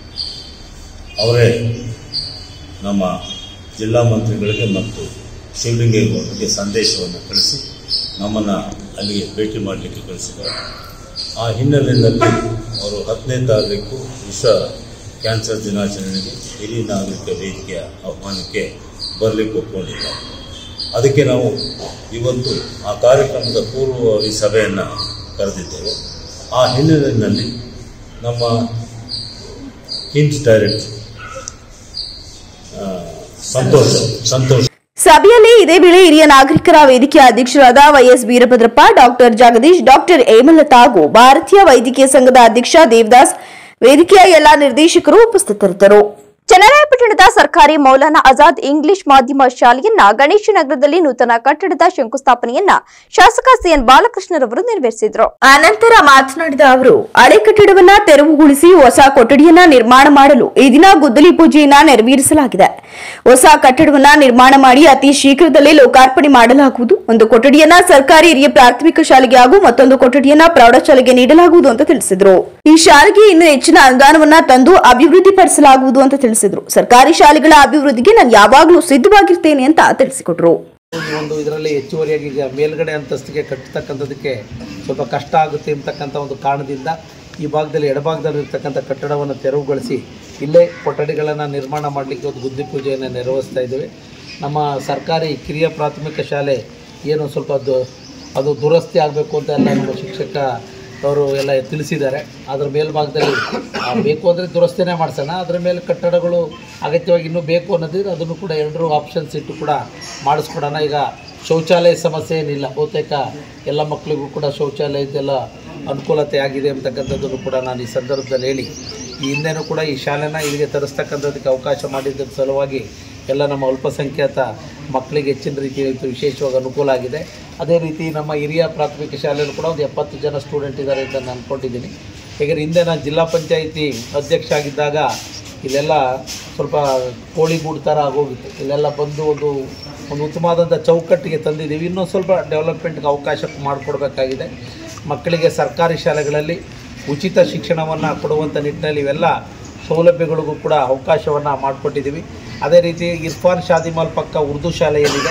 ಅವರೇ ನಮ್ಮ ಜಿಲ್ಲಾ ಮಂತ್ರಿಗಳಿಗೆ ಮತ್ತು ಶಿವಲಿಂಗೇಗೌಡರಿಗೆ ಸಂದೇಶವನ್ನು ಕಳಿಸಿ ನಮ್ಮನ್ನು ಅಲ್ಲಿಗೆ ಭೇಟಿ ಮಾಡಲಿಕ್ಕೆ ಕಳಿಸಿದ್ದಾರೆ ಆ ಹಿನ್ನೆಲೆಯಲ್ಲಿ ಅವರು ಹತ್ತನೇ ತಾರೀಕು ವಿಶ್ವ ಕ್ಯಾನ್ಸರ್ ದಿನಾಚರಣೆಗೆ ಹಿರಿಯ ನಾಗರಿಕ ವೇದಿಕೆಯ ಆಹ್ವಾನಕ್ಕೆ ಬರಲಿಕ್ಕೆ ಒಪ್ಕೊಂಡಿದ್ದಾರೆ ಅದಕ್ಕೆ ನಾವು ಇವತ್ತು ಆ ಕಾರ್ಯಕ್ರಮದ ಪೂರ್ವಭಾವಿ ಸಭೆಯನ್ನು ಕರೆದಿದ್ದೇವೆ ಆ ಹಿನ್ನೆಲೆಯಲ್ಲಿ ನಮ್ಮ ಕಿಮ್ಸ್ ಡೈರೆಕ್ಟರ್ ಆ, ಸಂತೋಷ್ ಸಂತೋಷ್ ಸಭೆಯಲ್ಲಿ ಇದೇ ವೇಳೆ ಹಿರಿಯ ನಾಗರಿಕರ ವೇದಿಕೆಯ ಅಧ್ಯಕ್ಷರಾದ YS Veerabhadrappa doctor Jagadish doctor Hemalatha ಹಾಗೂ ಭಾರತೀಯ ವೈದ್ಯಕೀಯ ಸಂಘದ ಅಧ್ಯಕ್ಷ ದೇವದಾಸ್ ವೇದಿಕೆಯ ಎಲ್ಲಾ ನಿರ್ದೇಶಕರು ಉಪಸ್ಥಿತರಿದ್ದರು ಚನ್ನರಾಯಪಟ್ಟಣದ ಸರ್ಕಾರಿ ಮೌಲಾನಾ ಆಜಾದ್ ಇಂಗ್ಲಿಷ್ ಮಾಧ್ಯಮ ಶಾಲೆಯನ್ನ ಗಣೇಶ ನಗರದಲ್ಲಿ ನೂತನ ಕಟ್ಟಡದ ಶಂಕುಸ್ಥಾಪನೆಯನ್ನ ಶಾಸಕ ಸಿಎನ್ ಬಾಲಕೃಷ್ಣರವರು ನೆರವೇರಿಸಿದರು ಅನಂತರ ಮಾತನಾಡಿದ ಅವರು ಹಳೆ ಕಟ್ಟಡವನ್ನ ತೆರವುಗೊಳಿಸಿ ಹೊಸ ಕೊಠಡಿಯನ್ನ ನಿರ್ಮಾಣ ಮಾಡಲು ಈ ದಿನ ಗುದ್ದಲಿ ಪೂಜೆಯನ್ನ ನೆರವೇರಿಸಲಾಗಿದೆ ಹೊಸ ಕಟ್ಟಡವನ್ನ ನಿರ್ಮಾಣ ಮಾಡಿ ಅತಿ ಶೀಘ್ರದಲ್ಲೇ ಲೋಕಾರ್ಪಣೆ ಮಾಡಲಾಗುವುದು ಒಂದು ಕೊಠಡಿಯನ್ನ ಸರ್ಕಾರಿ ಹಿರಿಯ ಪ್ರಾಥಮಿಕ ಶಾಲೆಗೆ ಹಾಗೂ ಮತ್ತೊಂದು ಕೊಠಡಿಯನ್ನ ಪ್ರೌಢಶಾಲೆಗೆ ನೀಡಲಾಗುವುದು ಅಂತ ತಿಳಿಸಿದರು ಈ ಶಾಲೆಗೆ ಇನ್ನು ಹೆಚ್ಚಿನ ಅನುದಾನವನ್ನ ತಂದು ಅಭಿವೃದ್ಧಿಪಡಿಸಲಾಗುವುದು ಅಂತ ತಿಳಿಸಿದ್ರು ಸರ್ಕಾರಿ ಶಾಲೆಗಳ ಅಭಿವೃದ್ಧಿಗೆ ನಾನು ಯಾವಾಗಲೂ ಸಿದ್ಧವಾಗಿರ್ತೇನೆ ಅಂತ ತಿಳಿಸಿಕೊಟ್ರು ಈ ಒಂದು ಇದರಲ್ಲಿ ಹೆಚ್ಚುವರಿಯಾಗಿ ಈಗ ಮೇಲ್ಗಡೆ ಅಂತಸ್ತಿಗೆ ಕಟ್ಟತಕ್ಕಂಥದ್ದಕ್ಕೆ ಸ್ವಲ್ಪ ಕಷ್ಟ ಆಗುತ್ತೆ ಅಂತಕ್ಕಂಥ ಒಂದು ಕಾರಣದಿಂದ ಈ ಭಾಗದಲ್ಲಿ ಎಡಭಾಗದಲ್ಲಿ ಇರ್ತಕ್ಕಂಥ ಕಟ್ಟಡವನ್ನು ತೆರವುಗೊಳಿಸಿ ಇಲ್ಲೇ ಕೊಠಡಿಗಳನ್ನು ನಿರ್ಮಾಣ ಮಾಡಲಿಕ್ಕೆ ಒಂದು ಬುದ್ಧಿ ಪೂಜೆಯನ್ನು ನೆರವೇರಿಸ್ತಾ ಇದ್ದೇವೆ ನಮ್ಮ ಸರ್ಕಾರಿ ಕಿರಿಯ ಪ್ರಾಥಮಿಕ ಶಾಲೆ ಏನು ಸ್ವಲ್ಪ ದು ಅದು ದುರಸ್ತಿ ಆಗಬೇಕು ಅಂತ ಎಲ್ಲ ನಮ್ಮ ಶಿಕ್ಷಕ ಅವರು ಎಲ್ಲ ತಿಳಿಸಿದ್ದಾರೆ ಅದರ ಮೇಲ್ಭಾಗದಲ್ಲಿ ಆ, ಬೇಕು ಅಂದರೆ ದುರಸ್ತಿನೇ ಮಾಡಿಸೋಣ ಅದರ ಮೇಲೆ ಕಟ್ಟಡಗಳು ಅಗತ್ಯವಾಗಿ ಇನ್ನೂ ಬೇಕು ಅನ್ನೋದಿದ್ರೆ ಅದನ್ನು ಕೂಡ ಎರಡರೂ ಆಪ್ಷನ್ಸ್ ಇಟ್ಟು ಕೂಡ ಮಾಡಿಸ್ಕೊಡೋಣ ಈಗ ಶೌಚಾಲಯ ಸಮಸ್ಯೆ ಏನಿಲ್ಲ ಬಹುತೇಕ ಎಲ್ಲ ಮಕ್ಕಳಿಗೂ ಕೂಡ ಶೌಚಾಲಯದ್ದೆಲ್ಲ ಅನುಕೂಲತೆ ಆಗಿದೆ ಅಂತಕ್ಕಂಥದ್ದನ್ನು ಕೂಡ ನಾನು ಈ ಸಂದರ್ಭದಲ್ಲಿ ಹೇಳಿ ಈ ಹಿಂದೆನೂ ಕೂಡ ಈ ಶಾಲೆನ ಇಲ್ಲಿಗೆ ತರಿಸ್ತಕ್ಕಂಥದ್ದಕ್ಕೆ ಅವಕಾಶ ಮಾಡಿದ್ದರ ಸಲುವಾಗಿ ಎಲ್ಲ ನಮ್ಮ ಅಲ್ಪಸಂಖ್ಯಾತ ಮಕ್ಕಳಿಗೆ ಹೆಚ್ಚಿನ ರೀತಿಯಲ್ಲಿ ವಿಶೇಷವಾಗಿ ಅನುಕೂಲ ಆಗಿದೆ ಅದೇ ರೀತಿ ನಮ್ಮ ಹಿರಿಯ ಪ್ರಾಥಮಿಕ ಶಾಲೆಯಲ್ಲೂ ಕೂಡ ಒಂದು ಎಪ್ಪತ್ತು ಜನ ಸ್ಟೂಡೆಂಟ್ ಇದ್ದಾರೆ ಅಂತ ನಾನು ಅಂದ್ಕೊಂಡಿದ್ದೀನಿ ಯಾಕಂದರೆ ಹಿಂದೆ ನಾನು ಜಿಲ್ಲಾ ಪಂಚಾಯಿತಿ ಅಧ್ಯಕ್ಷ ಆಗಿದ್ದಾಗ ಇಲ್ಲೆಲ್ಲ ಸ್ವಲ್ಪ ಕೋಳಿಗೂಡು ಥರ ಆಗೋಗಿತ್ತು ಇಲ್ಲೆಲ್ಲ ಬಂದು ಒಂದು ಒಂದು ಉತ್ತಮವಾದಂಥ ಚೌಕಟ್ಟಿಗೆ ತಂದಿದ್ದೀವಿ ಇನ್ನೊಂದು ಸ್ವಲ್ಪ ಡೆವಲಪ್ಮೆಂಟ್ಗೆ ಅವಕಾಶ ಮಾಡಿಕೊಡ್ಬೇಕಾಗಿದೆ ಮಕ್ಕಳಿಗೆ ಸರ್ಕಾರಿ ಶಾಲೆಗಳಲ್ಲಿ ಉಚಿತ ಶಿಕ್ಷಣವನ್ನು ಕೊಡುವಂಥ ನಿಟ್ಟಿನಲ್ಲಿ ಇವೆಲ್ಲ ಸೌಲಭ್ಯಗಳಿಗೂ ಕೂಡ ಅವಕಾಶವನ್ನು ಮಾಡಿಕೊಟ್ಟಿದ್ದೀವಿ ಅದೇ ರೀತಿ ಇರ್ಫಾನ್ ಶಾದಿಮಾಲ್ ಪಕ್ಕ ಉರ್ದು ಶಾಲೆಯಲ್ಲಿದೆ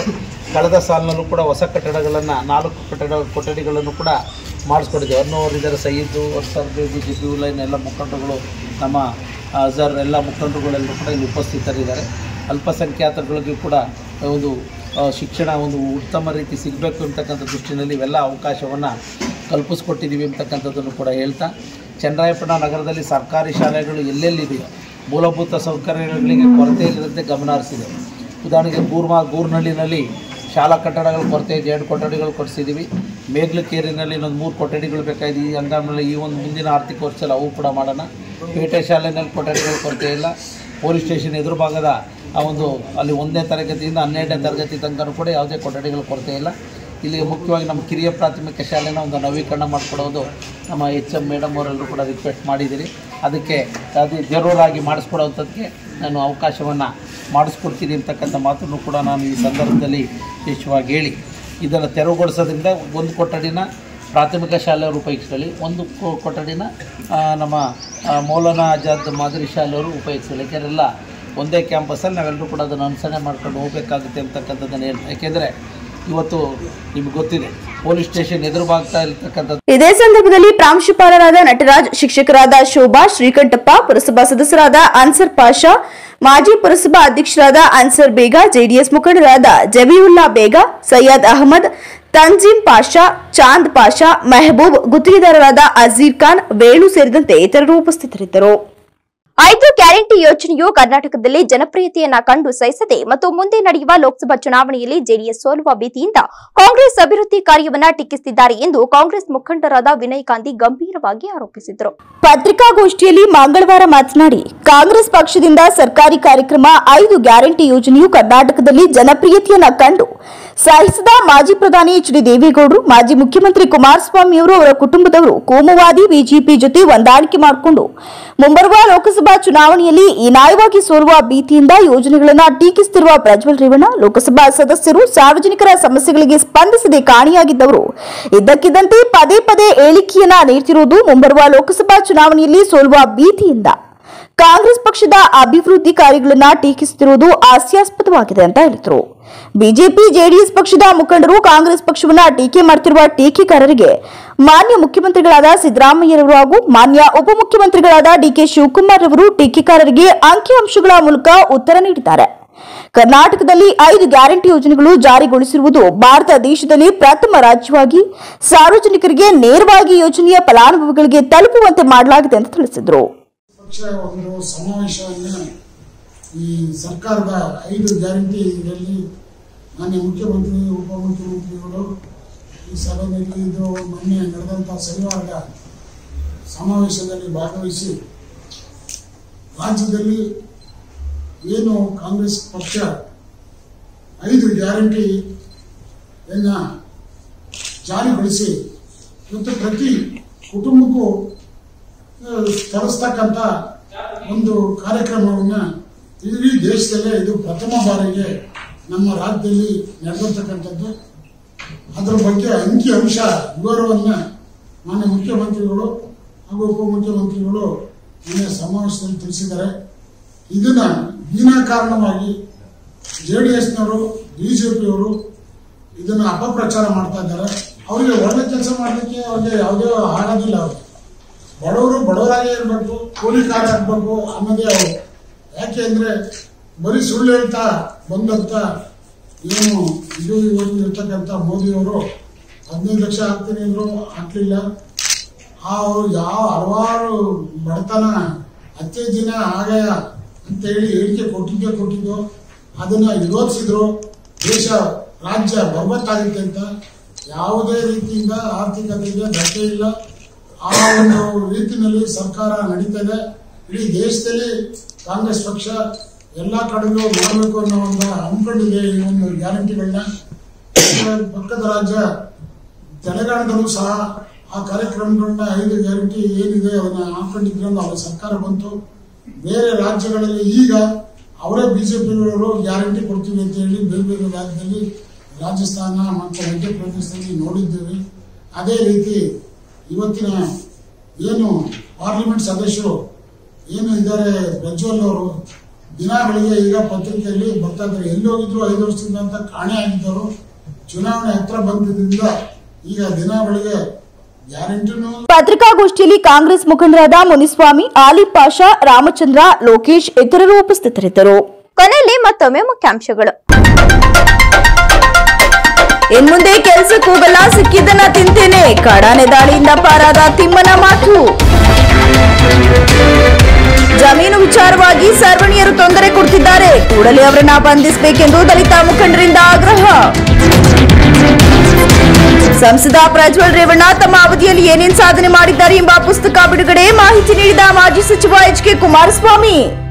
ಕಳೆದ ಸಾಲಿನಲ್ಲೂ ಕೂಡ ಹೊಸ ಕಟ್ಟಡಗಳನ್ನು ನಾಲ್ಕು ಕಟ್ಟಡ ಕೊಠಡಿಗಳನ್ನು ಕೂಡ ಮಾಡಿಸ್ಕೊಟ್ಟಿದ್ದೇವೆ ಅನ್ನೋರು ಇದ್ದಾರೆ ಸಯೀದು ವರ್ಷರ್ ಬೇಬಿ ಜಿಬಿ ಲೈನ್ ಎಲ್ಲ ಮುಖಂಡರುಗಳು ನಮ್ಮ ಅಜರ್ ಎಲ್ಲ ಮುಖಂಡರುಗಳೆಲ್ಲರೂ ಕೂಡ ಇಲ್ಲಿ ಉಪಸ್ಥಿತರಿದ್ದಾರೆ ಅಲ್ಪಸಂಖ್ಯಾತರುಗಳಿಗೂ ಕೂಡ ಒಂದು ಆ, ಶಿಕ್ಷಣ ಒಂದು ಉತ್ತಮ ರೀತಿ ಸಿಗಬೇಕು ಅಂತಕ್ಕಂಥ ದೃಷ್ಟಿನಲ್ಲಿ ಇವೆಲ್ಲ ಅವಕಾಶವನ್ನು ಕಲ್ಪಿಸ್ಕೊಟ್ಟಿದ್ದೀವಿ ಅಂತಕ್ಕಂಥದ್ದನ್ನು ಕೂಡ ಹೇಳ್ತಾ ಚನ್ನರಾಯಪಟ್ಟಣ ನಗರದಲ್ಲಿ ಸರ್ಕಾರಿ ಶಾಲೆಗಳು ಎಲ್ಲೆಲ್ಲಿದೆಯೋ ಮೂಲಭೂತ ಸೌಕರ್ಯಗಳಿಗೆ ಕೊರತೆ ಇಲ್ಲದಂತೆ ಗಮನ ಹರಿಸಿದೆ ಉದಾಹರಣೆಗೆ ಗೂರ್ಮಾ ಗೂರ್ನಹಳ್ಳಿನಲ್ಲಿ ಶಾಲಾ ಕಟ್ಟಡಗಳ ಕೊರತೆ ಇದೆ ಎರಡು ಕೊಠಡಿಗಳು ಕೊಡಿಸಿದ್ದೀವಿ ಮೇಗ್ಲಕೇರಿನಲ್ಲಿ ಇನ್ನೊಂದು ಮೂರು ಕೊಠಡಿಗಳು ಬೇಕಾಗಿದೆ ಈ ಹಂಗಾಮಿನಲ್ಲಿ ಈ ಒಂದು ಮುಂದಿನ ಆರ್ಥಿಕ ವರ್ಷದಲ್ಲಿ ಅವು ಕೂಡ ಮಾಡೋಣ ಪೇಟೆ ಶಾಲೆಯಲ್ಲಿ ಕೊಠಡಿಗಳ ಕೊರತೆ ಇಲ್ಲ ಪೊಲೀಸ್ ಸ್ಟೇಷನ್ ಎದುರು ಭಾಗದ ಆ ಒಂದು ಅಲ್ಲಿ ಒಂದನೇ ತರಗತಿಯಿಂದ ಹನ್ನೆರಡನೇ ತರಗತಿ ತನಕ ಕೂಡ ಯಾವುದೇ ಕೊಠಡಿಗಳ ಕೊರತೆ ಇಲ್ಲ ಇಲ್ಲಿ ಮುಖ್ಯವಾಗಿ ನಮ್ಮ ಕಿರಿಯ ಪ್ರಾಥಮಿಕ ಶಾಲೆನ ಒಂದು ನವೀಕರಣ ಮಾಡಿಕೊಡೋದು ನಮ್ಮ ಎಚ್ ಎಮ್ ಮೇಡಮ್ ಅವರೆಲ್ಲರೂ ಕೂಡ ರಿಕ್ವೆಸ್ಟ್ ಮಾಡಿದ್ದೀರಿ ಅದಕ್ಕೆ ಅದು ಜರೂರಾಗಿ ಮಾಡಿಸ್ಕೊಡೋಂಥದ್ದಕ್ಕೆ ನಾನು ಅವಕಾಶವನ್ನು ಮಾಡಿಸ್ಕೊಡ್ತೀನಿ ಅಂತಕ್ಕಂಥ ಮಾತನ್ನು ಕೂಡ ನಾನು ಈ ಸಂದರ್ಭದಲ್ಲಿ ವಿಶೇಷವಾಗಿ ಹೇಳಿ ಇದನ್ನು ತೆರವುಗೊಳಿಸೋದ್ರಿಂದ ಒಂದು ಕೊಠಡಿನ ಪ್ರಾಥಮಿಕ ಶಾಲೆಯವರು ಉಪಯೋಗಿಸ್ಕೊಳ್ಳಿ ಒಂದು ಕೊ- ಕೊಠಡಿನ ಆ, ನಮ್ಮ ಆ, ಮೌಲಾನಾ ಆಜಾದ್ ಮಾದರಿ ಶಾಲೆಯವರು ಉಪಯೋಗಿಸ್ಕೊಳ್ಳಿ ಯಾಕೆಂದ್ರೆಲ್ಲ ಒಂದೇ ಕ್ಯಾಂಪಸಲ್ಲಿ ನಾವೆಲ್ಲರೂ ಕೂಡ ಅದನ್ನು ಅನುಸರಣೆ ಮಾಡ್ಕೊಂಡು ಹೋಗಬೇಕಾಗುತ್ತೆ ಅಂತಕ್ಕಂಥದ್ದನ್ನು ಹೇಳ್ತಾ ಯಾಕೆಂದರೆ ಇವತ್ತು ನಿಮ್ಗೆ ಗೊತ್ತಿದೆ ಪೊಲೀಸ್ ಸ್ಟೇಷನ್ ಎದುರು ಭಾಗ್ತಾ ಇರ್ತಕ್ಕಂಥ ಇದೇ ಸಂದರ್ಭದಲ್ಲಿ ಪ್ರಾಂಶುಪಾಲರಾದ ನಟರಾಜ್ ಶಿಕ್ಷಕರಾದ ಶೋಭಾ ಶ್ರೀಕಂಠಪ್ಪ ಪುರಸಭಾ ಸದಸ್ಯರಾದ ಅನ್ಸರ್ ಪಾಷಾ ಮಾಜಿ ಪುರಸಭಾ ಅಧ್ಯಕ್ಷರಾದ ಅನ್ಸರ್ ಬೇಗ ಜೆಡಿಎಸ್ ಮುಖಂಡರಾದ ಜಬೀವುಲ್ಲಾ ಬೇಗ ಸೈಯದ್ ಅಹಮದ್ ತಂಜೀಂ ಪಾಷಾ ಚಾಂದ್ ಪಾಷಾ ಮೆಹಬೂಬ್ ಗುತ್ತಿಗೆದಾರರಾದ ಅಜೀರ್ ಖಾನ್ ವೇಣು ಸೇರಿದಂತೆ ಇತರರು ಉಪಸ್ಥಿತರಿದ್ದರು ಐದು ಗ್ಯಾರಂಟಿ ಯೋಜನೆಯು ಕರ್ನಾಟಕದಲ್ಲಿ ಜನಪ್ರಿಯತೆಯನ್ನ ಕಂಡು ಸಹಿಸದೆ ಮತ್ತು ಮುಂದೆ ನಡೆಯುವ ಲೋಕಸಭಾ ಚುನಾವಣೆಯಲ್ಲಿ ಜೆಡಿಎಸ್ ಸೋಲುವ ಭೀತಿಯಿಂದ ಕಾಂಗ್ರೆಸ್ ಅಭಿವೃದ್ಧಿ ಕಾರ್ಯವನ್ನ ಟೀಕಿಸಿದ್ದಾರೆ ಎಂದು ಕಾಂಗ್ರೆಸ್ ಮುಖಂಡರಾದ ವಿನಯ್ ಗಾಂಧಿ ಗಂಭೀರವಾಗಿ ಆರೋಪಿಸಿದರು ಪತ್ರಿಕಾಗೋಷ್ಠಿಯಲ್ಲಿ ಮಂಗಳವಾರ ಮಾತನಾಡಿ ಕಾಂಗ್ರೆಸ್ ಪಕ್ಷದಿಂದ ಸರ್ಕಾರಿ ಕಾರ್ಯಕ್ರಮ ಐದು ಗ್ಯಾರಂಟಿ ಯೋಜನೆಯು ಕರ್ನಾಟಕದಲ್ಲಿ ಜನಪ್ರಿಯತೆಯನ್ನ ಕಂಡು ಸಹಿಸದ ಮಾಜಿ ಪ್ರಧಾನಿ ಎಚ್ ಡಿ ದೇವೇಗೌಡರು ಮಾಜಿ ಮುಖ್ಯಮಂತ್ರಿ ಕುಮಾರಸ್ವಾಮಿಯವರು ಅವರ ಕುಟುಂಬದವರು ಕೋಮುವಾದಿ ಬಿಜೆಪಿ ಜೊತೆ ಹೊಂದಾಣಿಕೆ ಮಾಡಿಕೊಂಡು ಮುಂಬರುವ ಲೋಕಸಭಾ ಚುನಾವಣೆಯಲ್ಲಿ ಹೀನಾಯವಾಗಿ ಸೋಲುವ ಭೀತಿಯಿಂದ ಯೋಜನೆಗಳನ್ನು ಟೀಕಿಸುತ್ತಿರುವ ಪ್ರಜ್ವಲ್ ರೇವಣ್ಣ ಲೋಕಸಭಾ ಸದಸ್ಯರು ಸಾರ್ವಜನಿಕರ ಸಮಸ್ಯೆಗಳಿಗೆ ಸ್ಪಂದಿಸದೆ ಕಾಣಿಯಾಗಿದ್ದವರು ಇದ್ದಕ್ಕಿದ್ದಂತೆ ಪದೇ ಪದೇ ಹೇಳಿಕೆಯನ್ನ ನೀಡ್ತಿರುವುದು ಮುಂಬರುವ ಲೋಕಸಭಾ ಚುನಾವಣೆಯಲ್ಲಿ ಸೋಲುವ ಭೀತಿಯಿಂದ ಕಾಂಗ್ರೆಸ್ ಪಕ್ಷದ ಅಭಿವೃದ್ಧಿ ಕಾರ್ಯಗಳನ್ನ ಟೀಕಿಸುತ್ತಿರುವುದು ಹಾಸ್ಯಾಸ್ಪದವಾಗಿದೆ ಅಂತ ಹೇಳಿದರು ಬಿಜೆಪಿ ಜೆಡಿಎಸ್ ಪಕ್ಷದ ಮುಖಂಡರು ಕಾಂಗ್ರೆಸ್ ಪಕ್ಷವನ್ನ ಟೀಕೆ ಮಾಡ್ತಿರುವ ಟೀಕೆಗಾರರಿಗೆ ಮಾನ್ಯ ಮುಖ್ಯಮಂತ್ರಿಗಳಾದ ಸಿದ್ದರಾಮಯ್ಯರವರು ಹಾಗೂ ಮಾನ್ಯ ಉಪಮುಖ್ಯಮಂತ್ರಿಗಳಾದ ಡಿಕೆ ಶಿವಕುಮಾರ್ ಅವರು ಟೀಕೆಕಾರರಿಗೆ ಅಂಕಿಅಂಶಗಳ ಮೂಲಕ ಉತ್ತರ ನೀಡಿದ್ದಾರೆ ಕರ್ನಾಟಕದಲ್ಲಿ ಐದು ಗ್ಯಾರಂಟಿ ಯೋಜನೆಗಳು ಜಾರಿಗೊಳಿಸಿರುವುದು ಭಾರತ ದೇಶದಲ್ಲಿ ಪ್ರಥಮ ರಾಜ್ಯವಾಗಿ ಸಾರ್ವಜನಿಕರಿಗೆ ನೇರವಾಗಿ ಯೋಜನೆಯ ಫಲಾನುಭವಿಗಳಿಗೆ ತಲುಪುವಂತೆ ಮಾಡಲಾಗಿದೆ ಅಂತ ತಿಳಿಸಿದರು ಪಕ್ಷ ಒಂದು ಸಮಾವೇಶವನ್ನು ಈ ಸರ್ಕಾರದ ಐದು ಗ್ಯಾರಂಟಿ ಇದರಲ್ಲಿ ಮಾನ್ಯ ಮುಖ್ಯಮಂತ್ರಿ ಉಪಮುಖ್ಯಮಂತ್ರಿಗಳು ಈ ಸಭೆಯಲ್ಲಿ ಇದು ಮೊನ್ನೆ ನಡೆದಂಥ ಶನಿವಾರದ ಸಮಾವೇಶದಲ್ಲಿ ಭಾಗವಹಿಸಿ ರಾಜ್ಯದಲ್ಲಿ ಏನು ಕಾಂಗ್ರೆಸ್ ಪಕ್ಷ ಐದು ಗ್ಯಾರಂಟಿಯನ್ನ ಜಾರಿಗೊಳಿಸಿ ಮತ್ತು ಪ್ರತಿ ಕುಟುಂಬಕ್ಕೂ ಆ, ತರಿಸ್ತಕ್ಕಂಥ ಒಂದು ಕಾರ್ಯಕ್ರಮವನ್ನ ಇಡೀ ದೇಶದಲ್ಲೇ ಇದು ಪ್ರಥಮ ಬಾರಿಗೆ ನಮ್ಮ ರಾಜ್ಯದಲ್ಲಿ ನಡೆದಿರ್ತಕ್ಕಂಥದ್ದು ಅದರ ಬಗ್ಗೆ ಅಂಕಿ ಅಂಶ ವಿವರವನ್ನ ಮಾನ್ಯ ಮುಖ್ಯಮಂತ್ರಿಗಳು ಹಾಗೂ ಉಪಮುಖ್ಯಮಂತ್ರಿಗಳು ನಿನ್ನೆ ಸಮಾವೇಶದಲ್ಲಿ ತಿಳಿಸಿದ್ದಾರೆ ಇದನ್ನ ವಿನಾಕಾರಣವಾಗಿ ಜೆ ಡಿ ಎಸ್ನವರು ಬಿಜೆಪಿಯವರು ಇದನ್ನ ಅಪಪ್ರಚಾರ ಮಾಡ್ತಾ ಇದ್ದಾರೆ ಅವರಿಗೆ ಒಳ್ಳೆ ಕೆಲಸ ಮಾಡಲಿಕ್ಕೆ ಅವ್ರಿಗೆ ಯಾವುದೇ ಆಗೋದಿಲ್ಲ ಅವ್ರಿಗೆ ಬಡವರು ಬಡವರಾಗೇ ಇರಬೇಕು ಕೂಲಿಕಾರ ಆಗ್ಬೇಕು ಅನ್ನೋದೇ ಅವರು ಯಾಕೆ ಅಂದ್ರೆ ಬರೀ ಸುಳ್ಳು ಹೇಳ್ತಾ ಬಂದಂತ ಏನು ಇದು ಇವತ್ತು ಇರ್ತಕ್ಕಂಥ ಮೋದಿಯವರು ಹದಿನೈದು ಲಕ್ಷ ಹಾಕ್ತೀನಿ ಅಂದ್ರು ಹಾಕ್ಲಿಲ್ಲ ಆ ಅವರು ಯಾವ ಹಲವಾರು ಬಡತನ ಹತ್ತೇ ದಿನ ಆಗಾಯ ಅಂತೇಳಿ ಹೇಳಿಕೆ ಕೊಟ್ಟಿದ್ದೆ ಕೊಟ್ಟಿದ್ದು ಅದನ್ನ ವಿರೋಧಿಸಿದ್ರು ದೇಶ ರಾಜ್ಯ ಬರ್ಬತ್ತಾಗುತ್ತೆ ಅಂತ ಯಾವುದೇ ರೀತಿಯಿಂದ ಆರ್ಥಿಕತೆಗೆ ಧಕ್ಕೆ ಇಲ್ಲ ಆ ಒಂದು ರೀತಿಯಲ್ಲಿ ಸರ್ಕಾರ ನಡೀತದೆ ಇಡೀ ದೇಶದಲ್ಲಿ ಕಾಂಗ್ರೆಸ್ ಪಕ್ಷ ಎಲ್ಲಾ ಕಡೆಗೂ ಮಾಡಬೇಕು ಅನ್ನೋ ಒಂದು ಹಮ್ಮಿಕೊಂಡಿದೆ ಈ ಒಂದು ಗ್ಯಾರಂಟಿಗಳನ್ನ ಪಕ್ಕದ ರಾಜ್ಯ ತೆಲಂಗಾಣದಲ್ಲೂ ಸಹ ಆ ಕಾರ್ಯಕ್ರಮಗಳನ್ನ ಐದು ಗ್ಯಾರಂಟಿ ಏನಿದೆ ಅದನ್ನ ಹಾಕೊಂಡಿದ್ರು ಅಂತ ಅವರ ಸರ್ಕಾರ ಬಂತು ಬೇರೆ ರಾಜ್ಯಗಳಲ್ಲಿ ಈಗ ಅವರೇ ಬಿಜೆಪಿಯವರು ಗ್ಯಾರಂಟಿ ಕೊಡ್ತೀವಿ ಅಂತ ಹೇಳಿ ಬೇರೆ ಬೇರೆ ರಾಜ್ಯದಲ್ಲಿ ರಾಜಸ್ಥಾನ ಮತ್ತು ಮಧ್ಯಪ್ರದೇಶದಲ್ಲಿ ನೋಡಿದ್ದೇವೆ ಅದೇ ರೀತಿ ಇವತ್ತಿನ ಏನು ಪಾರ್ಲಿಮೆಂಟ್ ಸದಸ್ಯರು ಏನು ಇದ್ದಾರೆ ಪ್ರಜ್ವಲ್ ಅವರು ದಿನಗಳಿಗೆ ಈಗ ಪತ್ರಿಕೆಯಲ್ಲಿ ಬರ್ತಾ ಇದ್ದಾರೆ ಎಲ್ಲಿ ಹೋಗಿದ್ರು ಐದು ವರ್ಷದಿಂದ ಅಂತ ಕಾಣೆ ಆಗಿದ್ದರು ಚುನಾವಣೆ ಹತ್ರ ಬಂದಿದ್ದರಿಂದ ಈಗ ದಿನಗಳಿಗೆ ಗ್ಯಾರಂಟಿನೂ ಪತ್ರಿಕಾಗೋಷ್ಠಿಯಲ್ಲಿ ಕಾಂಗ್ರೆಸ್ ಮುಖಂಡರಾದ ಮುನಿಸ್ವಾಮಿ ಆಲಿಫ್ ಪಾಷಾ ರಾಮಚಂದ್ರ ಲೋಕೇಶ್ ಇತರರು ಉಪಸ್ಥಿತರಿದ್ದರು ಕೊನೆಯಲ್ಲಿ ಮತ್ತೊಮ್ಮೆ ಮುಖ್ಯಾಂಶಗಳು ಇನ್ಮುಂದೆ ಕೆಲ್ಸಕ್ಕೆ ಹೋಗಲ್ಲ ಸಿಕ್ಕಿದ್ದನ್ನ ತಿಂತೇನೆ ಕಾಡಾನೆ ದಾಳಿಯಿಂದ ಪಾರಾದ ತಿಮ್ಮನ ಮಾತು ಜಮೀನು ವಿಚಾರವಾಗಿ ಸರ್ವಣಿಯರು ತೊಂದರೆ ಕೊಡ್ತಿದ್ದಾರೆ ಕೂಡಲೇ ಅವರನ್ನ ಬಂಧಿಸಬೇಕೆಂದು ದಲಿತ ಮುಖಂಡರಿಂದ ಆಗ್ರಹ ಸಂಸದ ಪ್ರಜ್ವಲ್ ರೇವಣ್ಣ ತಮ್ಮ ಅವಧಿಯಲ್ಲಿ ಏನೇನ್ ಸಾಧನೆ ಮಾಡಿದ್ದಾರೆ ಎಂಬ ಪುಸ್ತಕ ಬಿಡುಗಡೆ ಮಾಹಿತಿ ನೀಡಿದ ಮಾಜಿ ಸಚಿವ ಎಚ್ ಕೆ ಕುಮಾರಸ್ವಾಮಿ